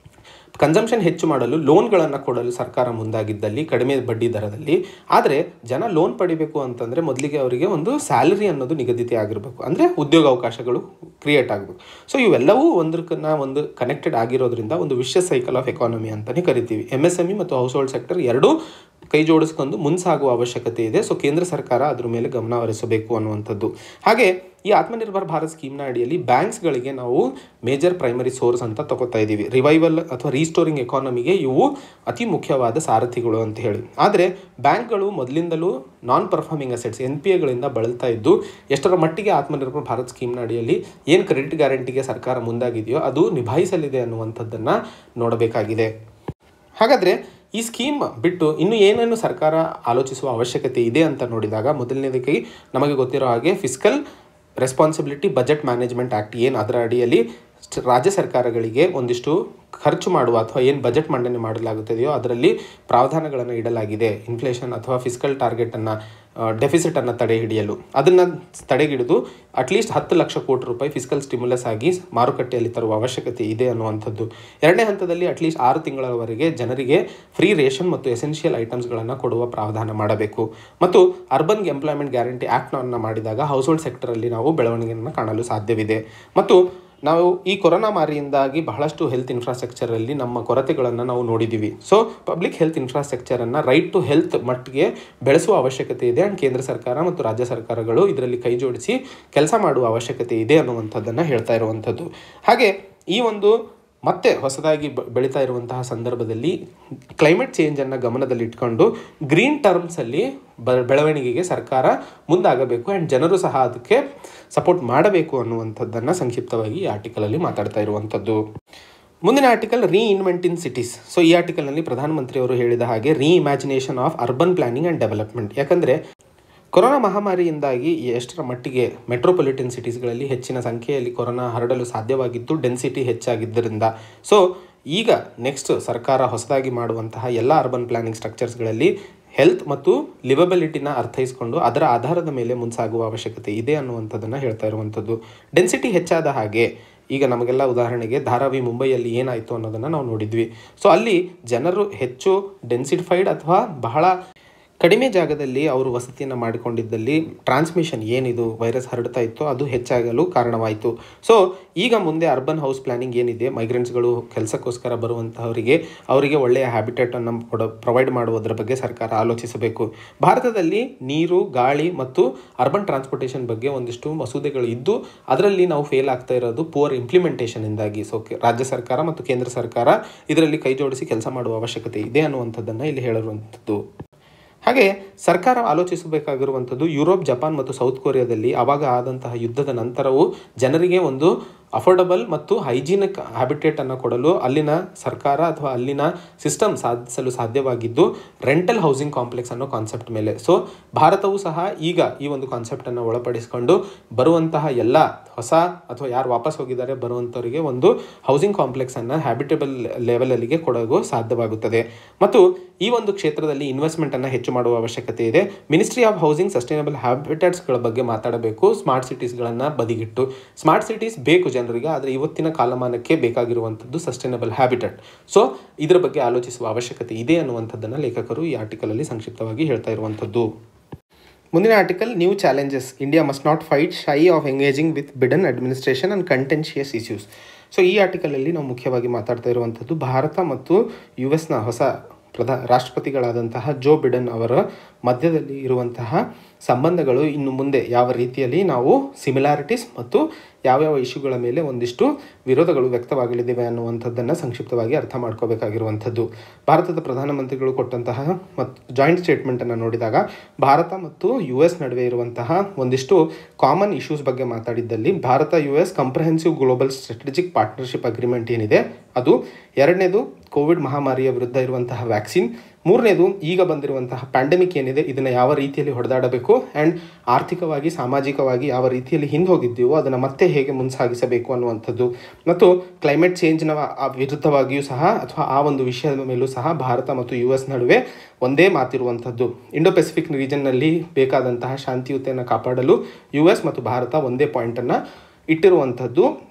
[SPEAKER 1] ಕನ್ಸಂಪ್ಷನ್ ಹೆಚ್ಚು ಮಾಡಲು ಲೋನ್ಗಳನ್ನು ಕೊಡಲು ಸರ್ಕಾರ ಮುಂದಾಗಿದ್ದಲ್ಲಿ ಕಡಿಮೆ ಬಡ್ಡಿ ದರದಲ್ಲಿ ಆದರೆ ಜನ ಲೋನ್ ಪಡಿಬೇಕು ಅಂತಂದರೆ ಮೊದಲಿಗೆ ಅವರಿಗೆ ಒಂದು ಸ್ಯಾಲರಿ ಅನ್ನೋದು ನಿಗದಿತ ಆಗಿರಬೇಕು ಅಂದರೆ ಉದ್ಯೋಗ ಅವಕಾಶಗಳು ಕ್ರಿಯೇಟ್ ಆಗಬೇಕು ಸೊ ಇವೆಲ್ಲವೂ ಒಂದಕ್ಕನ್ನ ಒಂದು ಕನೆಕ್ಟೆಡ್ ಆಗಿರೋದ್ರಿಂದ ಒಂದು ವಿಶ್ವ ಸೈಕಲ್ ಆಫ್ ಎಕಾನಮಿ ಅಂತಲೇ ಕರಿತೀವಿ ಎಮ್ ಎಸ್ ಎಮ್ ಇ ಮತ್ತು ಹೌಸ್ ಹೋಲ್ಡ್ ಸೆಕ್ಟರ್ ಎರಡೂ ಕೈ ಜೋಡಿಸ್ಕೊಂಡು ಮುನ್ಸಾಗುವ ಅವಶ್ಯಕತೆ ಇದೆ ಸೊ ಕೇಂದ್ರ ಸರ್ಕಾರ ಅದ್ರ ಮೇಲೆ ಗಮನ ಹರಿಸಬೇಕು ಅನ್ನುವಂಥದ್ದು ಹಾಗೆ ಈ ಆತ್ಮನಿರ್ಭರ್ ಭಾರತ್ ಸ್ಕೀಮ್ನ ಅಡಿಯಲ್ಲಿ ಬ್ಯಾಂಕ್ಸ್ಗಳಿಗೆ ನಾವು ಮೇಜರ್ ಪ್ರೈಮರಿ ಸೋರ್ಸ್ ಅಂತ ತಗೋತಾ ಇದ್ದೀವಿ ರಿವೈವಲ್ ಅಥವಾ ರೀಸ್ಟೋರಿಂಗ್ ಎಕಾನಮಿಗೆ ಇವು ಅತಿ ಮುಖ್ಯವಾದ ಸಾರಥಿಗಳು ಅಂತ ಹೇಳಿ ಆದರೆ ಬ್ಯಾಂಕ್ಗಳು ಮೊದಲಿಂದಲೂ non performing assets N P ಎಗಳಿಂದ ಬಳಲ್ತಾ ಇದ್ದು ಎಷ್ಟರ ಮಟ್ಟಿಗೆ ಆತ್ಮನಿರ್ಭರ್ ಭಾರತ್ ಸ್ಕೀಮ್ನ ಅಡಿಯಲ್ಲಿ ಏನು ಕ್ರೆಡಿಟ್ ಗ್ಯಾರಂಟಿಗೆ ಸರ್ಕಾರ ಮುಂದಾಗಿದೆಯೋ ಅದು ನಿಭಾಯಿಸಲಿದೆ ಅನ್ನುವಂಥದ್ದನ್ನು ನೋಡಬೇಕಾಗಿದೆ ಹಾಗಾದರೆ ಈ ಸ್ಕೀಮ್ ಬಿಟ್ಟು ಇನ್ನು ಏನೇನು ಸರ್ಕಾರ ಆಲೋಚಿಸುವ ಅವಶ್ಯಕತೆ ಇದೆ ಅಂತ ನೋಡಿದಾಗ ಮೊದಲನೇದಕ್ಕೆ ನಮಗೆ ಗೊತ್ತಿರೋ ಹಾಗೆ fiscal responsibility budget management act ಏನು ಅದರ ಅಡಿಯಲ್ಲಿ ಸ್ಟ್- ರಾಜ್ಯ ಸರ್ಕಾರಗಳಿಗೆ ಒಂದಿಷ್ಟು ಖರ್ಚು ಮಾಡುವ ಅಥವಾ ಏನು ಬಜೆಟ್ ಮಂಡನೆ ಮಾಡಲಾಗುತ್ತದೆಯೋ ಅದರಲ್ಲಿ ಪ್ರಾವಧಾನಗಳನ್ನು ಇಡಲಾಗಿದೆ ಇನ್ಫ್ಲೇಷನ್ ಅಥವಾ ಫಿಸ್ಕಲ್ ಟಾರ್ಗೆಟನ್ನು ಡೆಫಿಸಿಟನ್ನು ತಡೆ ಹಿಡಿಯಲು ಅದನ್ನು ತಡೆಗಿಡಿದು ಅಟ್ಲೀಸ್ಟ್ ಹತ್ತು ಲಕ್ಷ ಕೋಟಿ ರೂಪಾಯಿ ಫಿಸ್ಕಲ್ ಸ್ಟಿಮ್ಯುಲಸ್ ಆಗಿ ಮಾರುಕಟ್ಟೆಯಲ್ಲಿ ತರುವ ಅವಶ್ಯಕತೆ ಇದೆ ಅನ್ನುವಂಥದ್ದು ಎರಡನೇ ಹಂತದಲ್ಲಿ ಅಟ್ಲೀಸ್ಟ್ ಆರು ತಿಂಗಳವರೆಗೆ ಜನರಿಗೆ ಫ್ರೀ ರೇಷನ್ ಮತ್ತು ಎಸೆನ್ಷಿಯಲ್ ಐಟಮ್ಸ್ಗಳನ್ನು ಕೊಡುವ ಪ್ರಾವಧಾನ ಮಾಡಬೇಕು ಮತ್ತು ಅರ್ಬನ್ ಎಂಪ್ಲಾಯ್ಮೆಂಟ್ ಗ್ಯಾರಂಟಿ ಆ್ಯಕ್ಟ್ನ ಮಾಡಿದಾಗ ಹೌಸ್ ಹೋಲ್ಡ್ ಸೆಕ್ಟರಲ್ಲಿ ನಾವು ಬೆಳವಣಿಗೆಯನ್ನು ಕಾಣಲು ಸಾಧ್ಯವಿದೆ ಮತ್ತು ನಾವು ಈ ಕೊರೋನಾ ಮಾರಿಯಿಂದಾಗಿ ಬಹಳಷ್ಟು ಹೆಲ್ತ್ ಇನ್ಫ್ರಾಸ್ಟ್ರಕ್ಚರಲ್ಲಿ ನಮ್ಮ ಕೊರತೆಗಳನ್ನು ನಾವು ನೋಡಿದ್ದೀವಿ ಸೊ ಪಬ್ಲಿಕ್ ಹೆಲ್ತ್ ಇನ್ಫ್ರಾಸ್ಟ್ರಕ್ಚರನ್ನು ರೈಟ್ ಟು ಹೆಲ್ತ್ ಮಟ್ಟಿಗೆ ಬೆಳೆಸುವ ಅವಶ್ಯಕತೆ ಇದೆ ಆ್ಯಂಡ್ ಕೇಂದ್ರ ಸರ್ಕಾರ ಮತ್ತು ರಾಜ್ಯ ಸರ್ಕಾರಗಳು ಇದರಲ್ಲಿ ಕೈ ಜೋಡಿಸಿ ಕೆಲಸ ಮಾಡುವ ಅವಶ್ಯಕತೆ ಇದೆ ಅನ್ನುವಂಥದ್ದನ್ನು ಹೇಳ್ತಾ ಇರುವಂಥದ್ದು ಹಾಗೆ ಈ ಒಂದು ಮತ್ತೆ ಹೊಸದಾಗಿ ಬ- ಬೆಳೀತಾ ಇರುವಂತಹ ಸಂದರ್ಭದಲ್ಲಿ ಕ್ಲೈಮೇಟ್ ಚೇಂಜನ್ನು ಗಮನದಲ್ಲಿ ಇಟ್ಕೊಂಡು ಗ್ರೀನ್ ಟರ್ಮ್ಸಲ್ಲಿ ಬ ಬೆಳವಣಿಗೆಗೆ ಸರ್ಕಾರ ಮುಂದಾಗಬೇಕು ಆ್ಯಂಡ್ ಜನರು ಸಹ ಅದಕ್ಕೆ ಸಪೋರ್ಟ್ ಮಾಡಬೇಕು ಅನ್ನುವಂಥದ್ದನ್ನು ಸಂಕ್ಷಿಪ್ತವಾಗಿ ಈ ಆರ್ಟಿಕಲಲ್ಲಿ ಮಾತಾಡ್ತಾ ಇರುವಂಥದ್ದು ಮುಂದಿನ ಆರ್ಟಿಕಲ್ ರೀ ಇನ್ವೆಂಟ್ ಇನ್ ಸಿಟೀಸ್ ಸೊ ಈ ಆರ್ಟಿಕಲ್ನಲ್ಲಿ ಪ್ರಧಾನಮಂತ್ರಿಯವರು ಹೇಳಿದ ಹಾಗೆ reimagination of urban planning and development ಯಾಕಂದರೆ ಕೊರೋನಾ ಮಹಾಮಾರಿಯಿಂದಾಗಿ ಎಷ್ಟರ ಮಟ್ಟಿಗೆ ಮೆಟ್ರೋಪಾಲಿಟನ್ ಸಿಟೀಸ್ಗಳಲ್ಲಿ ಹೆಚ್ಚಿನ ಸಂಖ್ಯೆಯಲ್ಲಿ ಕೊರೋನಾ ಹರಡಲು ಸಾಧ್ಯವಾಗಿದ್ದು ಡೆನ್ಸಿಟಿ ಹೆಚ್ಚಾಗಿದ್ದರಿಂದ ಸೊ ಈಗ ನೆಕ್ಸ್ಟ್ ಸರ್ಕಾರ ಹೊಸದಾಗಿ ಮಾಡುವಂತಹ ಎಲ್ಲ ಅರ್ಬನ್ ಪ್ಲಾನಿಂಗ್ ಸ್ಟ್ರಕ್ಚರ್ಸ್ಗಳಲ್ಲಿ ಹೆಲ್ತ್ ಮತ್ತು ಲಿವಬಿಲಿಟಿನ ಅರ್ಥೈಸಿಕೊಂಡು ಅದರ ಆಧಾರದ ಮೇಲೆ ಮುಂಸಾಗುವ ಅವಶ್ಯಕತೆ ಇದೆ ಅನ್ನುವಂಥದ್ದನ್ನು ಹೇಳ್ತಾ ಇರುವಂಥದ್ದು ಡೆನ್ಸಿಟಿ ಹೆಚ್ಚಾದ ಹಾಗೆ ಈಗ ನಮಗೆಲ್ಲ ಉದಾಹರಣೆಗೆ ಧಾರಾವಿ ಮುಂಬೈಯಲ್ಲಿ ಏನಾಯಿತು ಅನ್ನೋದನ್ನು ನಾವು ನೋಡಿದ್ವಿ ಸೊ ಅಲ್ಲಿ ಜನರು ಹೆಚ್ಚು ಡೆನ್ಸಿಫೈಡ್ ಅಥವಾ ಬಹಳ ಕಡಿಮೆ ಜಾಗದಲ್ಲಿ ಅವರು ವಸತಿಯನ್ನು ಮಾಡಿಕೊಂಡಿದ್ದಲ್ಲಿ ಟ್ರಾನ್ಸ್ಮಿಷನ್ ಏನಿದು ವೈರಸ್ ಹರಡ್ತಾ ಇತ್ತು ಅದು ಹೆಚ್ಚಾಗಲು ಕಾರಣವಾಯಿತು ಸೊ ಈಗ ಮುಂದೆ ಅರ್ಬನ್ ಹೌಸ್ ಪ್ಲಾನಿಂಗ್ ಏನಿದೆ ಮೈಗ್ರೆಂಟ್ಸ್ಗಳು ಕೆಲಸಕ್ಕೋಸ್ಕರ ಬರುವಂತಹವರಿಗೆ ಅವರಿಗೆ ಒಳ್ಳೆಯ ಹ್ಯಾಬಿಟೇಟನ್ನು ಕೊಡ ಪ್ರೊವೈಡ್ ಮಾಡುವುದರ ಬಗ್ಗೆ ಸರ್ಕಾರ ಆಲೋಚಿಸಬೇಕು ಭಾರತದಲ್ಲಿ ನೀರು ಗಾಳಿ ಮತ್ತು ಅರ್ಬನ್ ಟ್ರಾನ್ಸ್ಪೋರ್ಟೇಷನ್ ಬಗ್ಗೆ ಒಂದಿಷ್ಟು ಮಸೂದೆಗಳು ಇದ್ದು ಅದರಲ್ಲಿ ನಾವು ಫೇಲ್ ಆಗ್ತಾ ಇರೋದು ಪುವರ್ ಇಂಪ್ಲಿಮೆಂಟೇಷನಿಂದಾಗಿ ಸೊ ಕೆ- ರಾಜ್ಯ ಸರ್ಕಾರ ಮತ್ತು ಕೇಂದ್ರ ಸರ್ಕಾರ ಇದರಲ್ಲಿ ಕೈ ಜೋಡಿಸಿ ಕೆಲಸ ಮಾಡುವ ಅವಶ್ಯಕತೆ ಇದೆ ಅನ್ನುವಂಥದ್ದನ್ನು ಇಲ್ಲಿ ಹೇಳಿರುವಂಥದ್ದು ಹಾಗೆ ಸರ್ಕಾರ ಆಲೋಚಿಸಬೇಕಾಗಿರುವಂಥದ್ದು ಯುರೋಪ್ ಜಪಾನ್ ಮತ್ತು ಸೌತ್ ಕೊರಿಯಾದಲ್ಲಿ ಆವಾಗ ಆದಂತಹ ಯುದ್ಧದ ನಂತರವೂ ಜನರಿಗೆ ಒಂದು ಅಫೋರ್ಡಬಲ್ ಮತ್ತು ಹೈಜೀನಿಕ್ ಹ್ಯಾಬಿಟೇಟನ್ನು ಕೊಡಲು ಅಲ್ಲಿನ ಸರ್ಕಾರ ಅಥವಾ ಅಲ್ಲಿನ ಸಿಸ್ಟಮ್ ಸಾಧಿಸಲು ಸಾಧ್ಯವಾಗಿದ್ದು ರೆಂಟಲ್ ಹೌಸಿಂಗ್ ಕಾಂಪ್ಲೆಕ್ಸ್ ಅನ್ನೋ ಕಾನ್ಸೆಪ್ಟ್ ಮೇಲೆ ಸೊ ಭಾರತವು ಸಹ ಈಗ ಈ ಒಂದು ಕಾನ್ಸೆಪ್ಟನ್ನು ಒಳಪಡಿಸಿಕೊಂಡು ಬರುವಂತಹ ಎಲ್ಲ ಹೊಸ ಅಥವಾ ಯಾರು ವಾಪಸ್ ಹೋಗಿದ್ದಾರೆ ಬರುವಂಥವರಿಗೆ ಒಂದು ಹೌಸಿಂಗ್ ಕಾಂಪ್ಲೆಕ್ಸನ್ನು ಹ್ಯಾಬಿಟೇಬಲ್ ಲೆವೆಲಲ್ಲಿಗೆ ಕೊಡಲು ಸಾಧ್ಯವಾಗುತ್ತದೆ ಮತ್ತು ಈ ಒಂದು ಕ್ಷೇತ್ರದಲ್ಲಿ ಇನ್ವೆಸ್ಟ್ಮೆಂಟನ್ನು ಹೆಚ್ಚು ಮಾಡುವ ಅವಶ್ಯಕತೆ ಇದೆ ಮಿನಿಸ್ಟ್ರಿ ಆಫ್ ಹೌಸಿಂಗ್ ಸಸ್ಟೈನಬಲ್ ಹ್ಯಾಬಿಟೇಟ್ಸ್ಗಳ ಬಗ್ಗೆ ಮಾತಾಡಬೇಕು ಸ್ಮಾರ್ಟ್ ಸಿಟೀಸ್ಗಳನ್ನು ಬದಿಗಿಟ್ಟು ಸ್ಮಾರ್ಟ್ ಸಿಟೀಸ್ ಬೇಕು ಜನರಿಗೆ ಆದರೆ ಇವತ್ತಿನ ಕಾಲಮಾನಕ್ಕೆ ಬೇಕಾಗಿರುವಂಥದ್ದು ಸಸ್ಟೈನಬಲ್ ಹ್ಯಾಬಿಟೇಟ್ ಸೊ ಇದರ ಬಗ್ಗೆ ಆಲೋಚಿಸುವ ಅವಶ್ಯಕತೆ ಇದೆ ಅನ್ನುವಂಥದ್ದನ್ನು ಲೇಖಕರು ಈ ಆರ್ಟಿಕಲಲ್ಲಿ ಸಂಕ್ಷಿಪ್ತವಾಗಿ ಹೇಳ್ತಾ ಇರುವಂಥದ್ದು ಮುಂದಿನ article new challenges India must not fight shy of engaging with Biden administration and contentious issues so ಈ ಆರ್ಟಿಕಲಲ್ಲಿ ನಾವು ಮುಖ್ಯವಾಗಿ ಮಾತಾಡ್ತಾ ಇರುವಂಥದ್ದು ಭಾರತ ಮತ್ತು ಯು ಎಸ್ನ ಹೊಸ ಪ್ರಧಾ ರಾಷ್ಟ್ರಪತಿಗಳಾದಂತಹ ಜೋ ಬಿಡನ್ ಅವರ ಮಧ್ಯದಲ್ಲಿ ಇರುವಂತಹ ಸಂಬಂಧಗಳು ಇನ್ನು ಮುಂದೆ ಯಾವ ರೀತಿಯಲ್ಲಿ ನಾವು ಸಿಮಿಲಾರಿಟೀಸ್ ಮತ್ತು ಯಾವ್ಯಾವ ಇಶ್ಯೂಗಳ ಮೇಲೆ ಒಂದಿಷ್ಟು ವಿರೋಧಗಳು ವ್ಯಕ್ತವಾಗಲಿವೆ ಅನ್ನುವಂಥದ್ದನ್ನು ಸಂಕ್ಷಿಪ್ತವಾಗಿ ಅರ್ಥ ಮಾಡ್ಕೋಬೇಕಾಗಿರುವಂಥದ್ದು ಭಾರತದ ಪ್ರಧಾನಮಂತ್ರಿಗಳು ಕೊಟ್ಟಂತಹ ಮತ್ತು ಜಾಯಿಂಟ್ ಸ್ಟೇಟ್ಮೆಂಟನ್ನು ನೋಡಿದಾಗ ಭಾರತ ಮತ್ತು ಯು ಎಸ್ ನಡುವೆ ಇರುವಂತಹ ಒಂದಿಷ್ಟು ಕಾಮನ್ ಇಶ್ಯೂಸ್ ಬಗ್ಗೆ ಮಾತಾಡಿದ್ದಲ್ಲಿ Bharat U S comprehensive global strategic partnership agreement ಏನಿದೆ ಅದು ಎರಡನೇದು ಕೋವಿಡ್ ಮಹಾಮಾರಿಯ ವಿರುದ್ಧ ಇರುವಂತಹ ವ್ಯಾಕ್ಸಿನ್ ಮೂರನೇದು ಈಗ ಬಂದಿರುವಂತಹ ಪ್ಯಾಂಡಮಿಕ್ ಏನಿದೆ ಇದನ್ನು ಯಾವ ರೀತಿಯಲ್ಲಿ ಹೊಡೆದಾಡಬೇಕು ಆ್ಯಂಡ್ ಆರ್ಥಿಕವಾಗಿ ಸಾಮಾಜಿಕವಾಗಿ ಯಾವ ರೀತಿಯಲ್ಲಿ ಹಿಂದೆ ಹೋಗಿದ್ದೀವೋ ಅದನ್ನು ಮತ್ತೆ ಹೇಗೆ ಮುನ್ಸಾಗಿಸಬೇಕು ಅನ್ನುವಂಥದ್ದು ಮತ್ತು ಕ್ಲೈಮೇಟ್ ಚೇಂಜ್ನ ಆ ವಿರುದ್ಧವಾಗಿಯೂ ಸಹ ಅಥವಾ ಆ ಒಂದು ವಿಷಯದ ಮೇಲೂ ಸಹ ಭಾರತ ಮತ್ತು ಯು ಎಸ್ ನಡುವೆ ಒಂದೇ ಮಾತಿರುವಂಥದ್ದು ಇಂಡೋ ಪೆಸಿಫಿಕ್ ರೀಜನ್ನಲ್ಲಿ ಬೇಕಾದಂತಹ ಶಾಂತಿಯುತೆಯನ್ನು ಕಾಪಾಡಲು ಯು ಎಸ್ ಮತ್ತು ಭಾರತ ಒಂದೇ ಪಾಯಿಂಟನ್ನು ಇಟ್ಟಿರುವಂಥದ್ದು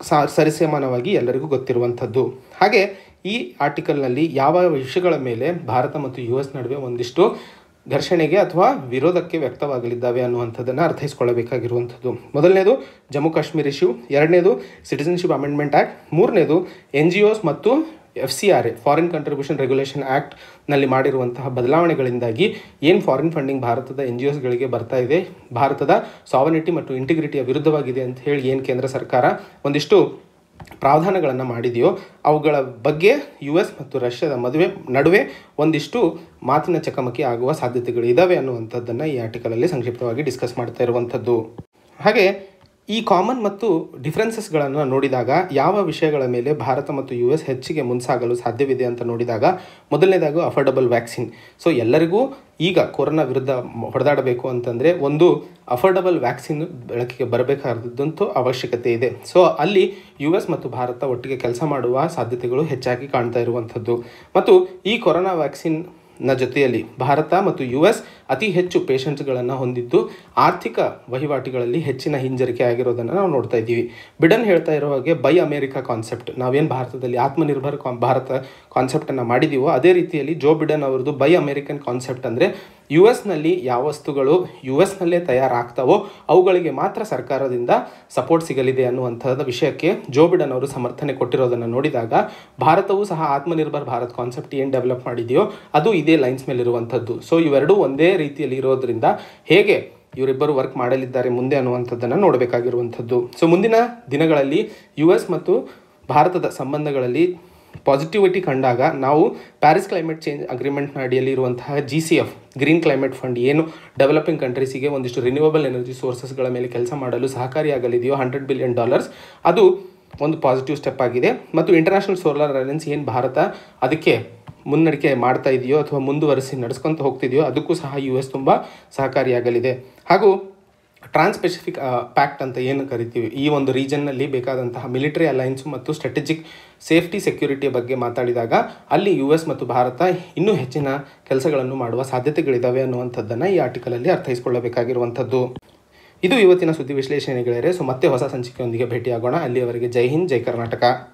[SPEAKER 1] ಸಾ ಸರಿಸಮಾನವಾಗಿ ಎಲ್ಲರಿಗೂ ಗೊತ್ತಿರುವಂಥದ್ದು ಹಾಗೆ ಈ ಆರ್ಟಿಕಲ್ನಲ್ಲಿ ಯಾವ ವಿಷಯಗಳ ಮೇಲೆ ಭಾರತ ಮತ್ತು ಯು ಎಸ್ ನಡುವೆ ಒಂದಿಷ್ಟು ಘರ್ಷಣೆಗೆ ಅಥವಾ ವಿರೋಧಕ್ಕೆ ವ್ಯಕ್ತವಾಗಲಿದ್ದಾವೆ ಅನ್ನುವಂಥದ್ದನ್ನು ಅರ್ಥೈಸ್ಕೊಳ್ಳಬೇಕಾಗಿರುವಂಥದ್ದು ಮೊದಲನೇದು ಜಮ್ಮು ಕಾಶ್ಮೀರ್ ಇಶ್ಯೂ ಎರಡನೇದು ಸಿಟಿಸನ್ಶಿಪ್ ಅಮೆಂಡ್ಮೆಂಟ್ ಆ್ಯಕ್ಟ್ ಮೂರನೇದು ಎನ್ ಜಿ ಒಸ್ ಮತ್ತು F C R A foreign contribution regulation ಆ್ಯಕ್ಟ್ನಲ್ಲಿ ಮಾಡಿರುವಂತಹ ಬದಲಾವಣೆಗಳಿಂದಾಗಿ ಏನು ಫಾರಿನ್ ಫಂಡಿಂಗ್ ಭಾರತದ ಎನ್ ಜಿ ಒಸ್ಗಳಿಗೆ ಬರ್ತಾ ಇದೆ ಭಾರತದ ಸಾವನಿಟಿ ಮತ್ತು ಇಂಟಿಗ್ರಿಟಿಯ ವಿರುದ್ಧವಾಗಿದೆ ಅಂತ ಹೇಳಿ ಏನು ಕೇಂದ್ರ ಸರ್ಕಾರ ಒಂದಿಷ್ಟು ಪ್ರಾವಧಾನಗಳನ್ನು ಮಾಡಿದೆಯೋ ಅವುಗಳ ಬಗ್ಗೆ ಯು ಎಸ್ ಮತ್ತು ರಷ್ಯಾದ ಮದುವೆ ನಡುವೆ ಒಂದಿಷ್ಟು ಮಾತಿನ ಚಕಮಕಿ ಆಗುವ ಸಾಧ್ಯತೆಗಳು ಇದ್ದಾವೆ ಅನ್ನುವಂಥದ್ದನ್ನು ಈ ಆರ್ಟಿಕಲಲ್ಲಿ ಸಂಕ್ಷಿಪ್ತವಾಗಿ ಡಿಸ್ಕಸ್ ಮಾಡ್ತಾ ಇರುವಂಥದ್ದು ಹಾಗೆ ಈ ಕಾಮನ್ ಮತ್ತು ಡಿಫ್ರೆನ್ಸಸ್ಗಳನ್ನು ನೋಡಿದಾಗ ಯಾವ ವಿಷಯಗಳ ಮೇಲೆ ಭಾರತ ಮತ್ತು ಯು ಎಸ್ ಹೆಚ್ಚಿಗೆ ಮುಂಸಾಗಲು ಸಾಧ್ಯವಿದೆ ಅಂತ ನೋಡಿದಾಗ ಮೊದಲನೇದಾಗೂ ಅಫೋರ್ಡಬಲ್ ವ್ಯಾಕ್ಸಿನ್ ಸೊ ಎಲ್ಲರಿಗೂ ಈಗ ಕೊರೋನಾ ವಿರುದ್ಧ ಹೊಡೆದಾಡಬೇಕು ಅಂತಂದರೆ ಒಂದು ಅಫೋರ್ಡಬಲ್ ವ್ಯಾಕ್ಸಿನ್ ಬೆಳಕಿಗೆ ಬರಬೇಕಾದಂತೂ ಅವಶ್ಯಕತೆ ಇದೆ ಸೊ ಅಲ್ಲಿ ಯು ಎಸ್ ಮತ್ತು ಭಾರತ ಒಟ್ಟಿಗೆ ಕೆಲಸ ಮಾಡುವ ಸಾಧ್ಯತೆಗಳು ಹೆಚ್ಚಾಗಿ ಕಾಣ್ತಾ ಇರುವಂಥದ್ದು ಮತ್ತು ಈ ಕೊರೋನಾ ವ್ಯಾಕ್ಸಿನ್ ನ ಜೊತೆಯಲ್ಲಿ ಭಾರತ ಮತ್ತು ಯು ಎಸ್ ಅತಿ ಹೆಚ್ಚು ಪೇಷಂಟ್ಸ್ಗಳನ್ನು ಹೊಂದಿದ್ದು ಆರ್ಥಿಕ ವಹಿವಾಟುಗಳಲ್ಲಿ ಹೆಚ್ಚಿನ ಹಿಂಜರಿಕೆ ಆಗಿರೋದನ್ನು ನಾವು ನೋಡ್ತಾ ಇದ್ದೀವಿ ಬಿಡನ್ ಹೇಳ್ತಾ ಇರೋ ಹಾಗೆ ಬೈ ಅಮೇರಿಕಾ ಕಾನ್ಸೆಪ್ಟ್ ನಾವೇನು ಭಾರತದಲ್ಲಿ ಆತ್ಮನಿರ್ಭರ ಕಾ ಭಾರತ ಕಾನ್ಸೆಪ್ಟನ್ನು ಮಾಡಿದ್ದೀವೋ ಅದೇ ರೀತಿಯಲ್ಲಿ ಜೋ ಬಿಡನ್ ಅವರದ್ದು ಬೈ ಅಮೇರಿಕನ್ ಕಾನ್ಸೆಪ್ಟ್ ಅಂದರೆ ಯು ಎಸ್ನಲ್ಲಿ ಯಾವ ವಸ್ತುಗಳು ಯು ಎಸ್ನಲ್ಲೇ ತಯಾರಾಗ್ತಾವೋ ಅವುಗಳಿಗೆ ಮಾತ್ರ ಸರ್ಕಾರದಿಂದ ಸಪೋರ್ಟ್ ಸಿಗಲಿದೆ ಅನ್ನುವಂಥದ್ದು ವಿಷಯಕ್ಕೆ ಜೋ ಬಿಡನ್ ಅವರು ಸಮರ್ಥನೆ ಕೊಟ್ಟಿರೋದನ್ನು ನೋಡಿದಾಗ ಭಾರತವು ಸಹ ಆತ್ಮನಿರ್ಭರ್ ಭಾರತ್ ಕಾನ್ಸೆಪ್ಟ್ ಏನು ಡೆವಲಪ್ ಮಾಡಿದೆಯೋ ಅದು ಇದೇ ಲೈನ್ಸ್ ಮೇಲೆ ಇರುವಂಥದ್ದು ಸೊ ಇವೆರಡೂ ಒಂದೇ ರೀತಿಯಲ್ಲಿ ಇರೋದ್ರಿಂದ ಹೇಗೆ ಇವರಿಬ್ಬರು ವರ್ಕ್ ಮಾಡಲಿದ್ದಾರೆ ಮುಂದೆ ಅನ್ನುವಂಥದ್ದನ್ನು ನೋಡಬೇಕಾಗಿರುವಂಥದ್ದು ಸೊ ಮುಂದಿನ ದಿನಗಳಲ್ಲಿ ಯು ಎಸ್ ಮತ್ತು ಭಾರತದ ಸಂಬಂಧಗಳಲ್ಲಿ ಪಾಸಿಟಿವಿಟಿ ಕಂಡಾಗ ನಾವು ಪ್ಯಾರಿಸ್ ಕ್ಲೈಮೇಟ್ ಚೇಂಜ್ ಅಗ್ರಿಮೆಂಟ್ನ ಅಡಿಯಲ್ಲಿ ಇರುವಂತಹ G C F green climate fund ಏನು ಡೆವಲಪಿಂಗ್ ಕಂಟ್ರೀಸಿಗೆ ಒಂದಿಷ್ಟು ರಿನ್ಯೂವಬಲ್ ಎನರ್ಜಿ ಸೋರ್ಸಸ್ಗಳ ಮೇಲೆ ಕೆಲಸ ಮಾಡಲು ಸಹಕಾರಿಯಾಗಲಿದೆಯೋ ಹಂಡ್ರೆಡ್ ಬಿಲಿಯನ್ ಡಾಲರ್ಸ್ ಅದು ಒಂದು ಪಾಸಿಟಿವ್ ಸ್ಟೆಪ್ ಆಗಿದೆ ಮತ್ತು ಇಂಟರ್ನ್ಯಾಷನಲ್ ಸೋಲಾರ್ ಅಲಯನ್ಸ್ ಏನು ಭಾರತ ಅದಕ್ಕೆ ಮುನ್ನಡಿಕೆ ಮಾಡ್ತಾ ಇದೆಯೋ ಅಥವಾ ಮುಂದುವರಿಸಿ ನಡೆಸ್ಕೊತ ಹೋಗ್ತಿದೆಯೋ ಅದಕ್ಕೂ ಸಹ ಯು ಎಸ್ ತುಂಬ ಸಹಕಾರಿಯಾಗಲಿದೆ ಹಾಗೂ ಟ್ರಾನ್ಸ್ ಪೆಸಿಫಿಕ್ ಪ್ಯಾಕ್ಟ್ ಅಂತ ಏನು ಕರಿತೀವಿ ಈ ಒಂದು ರೀಜನ್ನಲ್ಲಿ ಬೇಕಾದಂತಹ ಮಿಲಿಟರಿ ಅಲೈನ್ಸ್ ಮತ್ತು ಸ್ಟ್ರಾಟಜಿಕ್ ಸೇಫ್ಟಿ ಸೆಕ್ಯೂರಿಟಿಯ ಬಗ್ಗೆ ಮಾತಾಡಿದಾಗ ಅಲ್ಲಿ ಯು ಎಸ್ ಮತ್ತು ಭಾರತ ಇನ್ನೂ ಹೆಚ್ಚಿನ ಕೆಲಸಗಳನ್ನು ಮಾಡುವ ಸಾಧ್ಯತೆಗಳಿದ್ದಾವೆ ಅನ್ನುವಂಥದ್ದನ್ನು ಈ ಆರ್ಟಿಕಲಲ್ಲಿ ಅರ್ಥೈಸ್ಕೊಳ್ಳಬೇಕಾಗಿರುವಂಥದ್ದು ಇದು ಇವತ್ತಿನ ಸುದ್ದಿ ವಿಶ್ಲೇಷಣೆಗಳಿವೆ ಸೊ ಮತ್ತೆ ಹೊಸ ಸಂಚಿಕೆಯೊಂದಿಗೆ ಭೇಟಿಯಾಗೋಣ ಅಲ್ಲಿಯವರೆಗೆ ಜೈ ಹಿಂದ್ ಜೈ ಕರ್ನಾಟಕ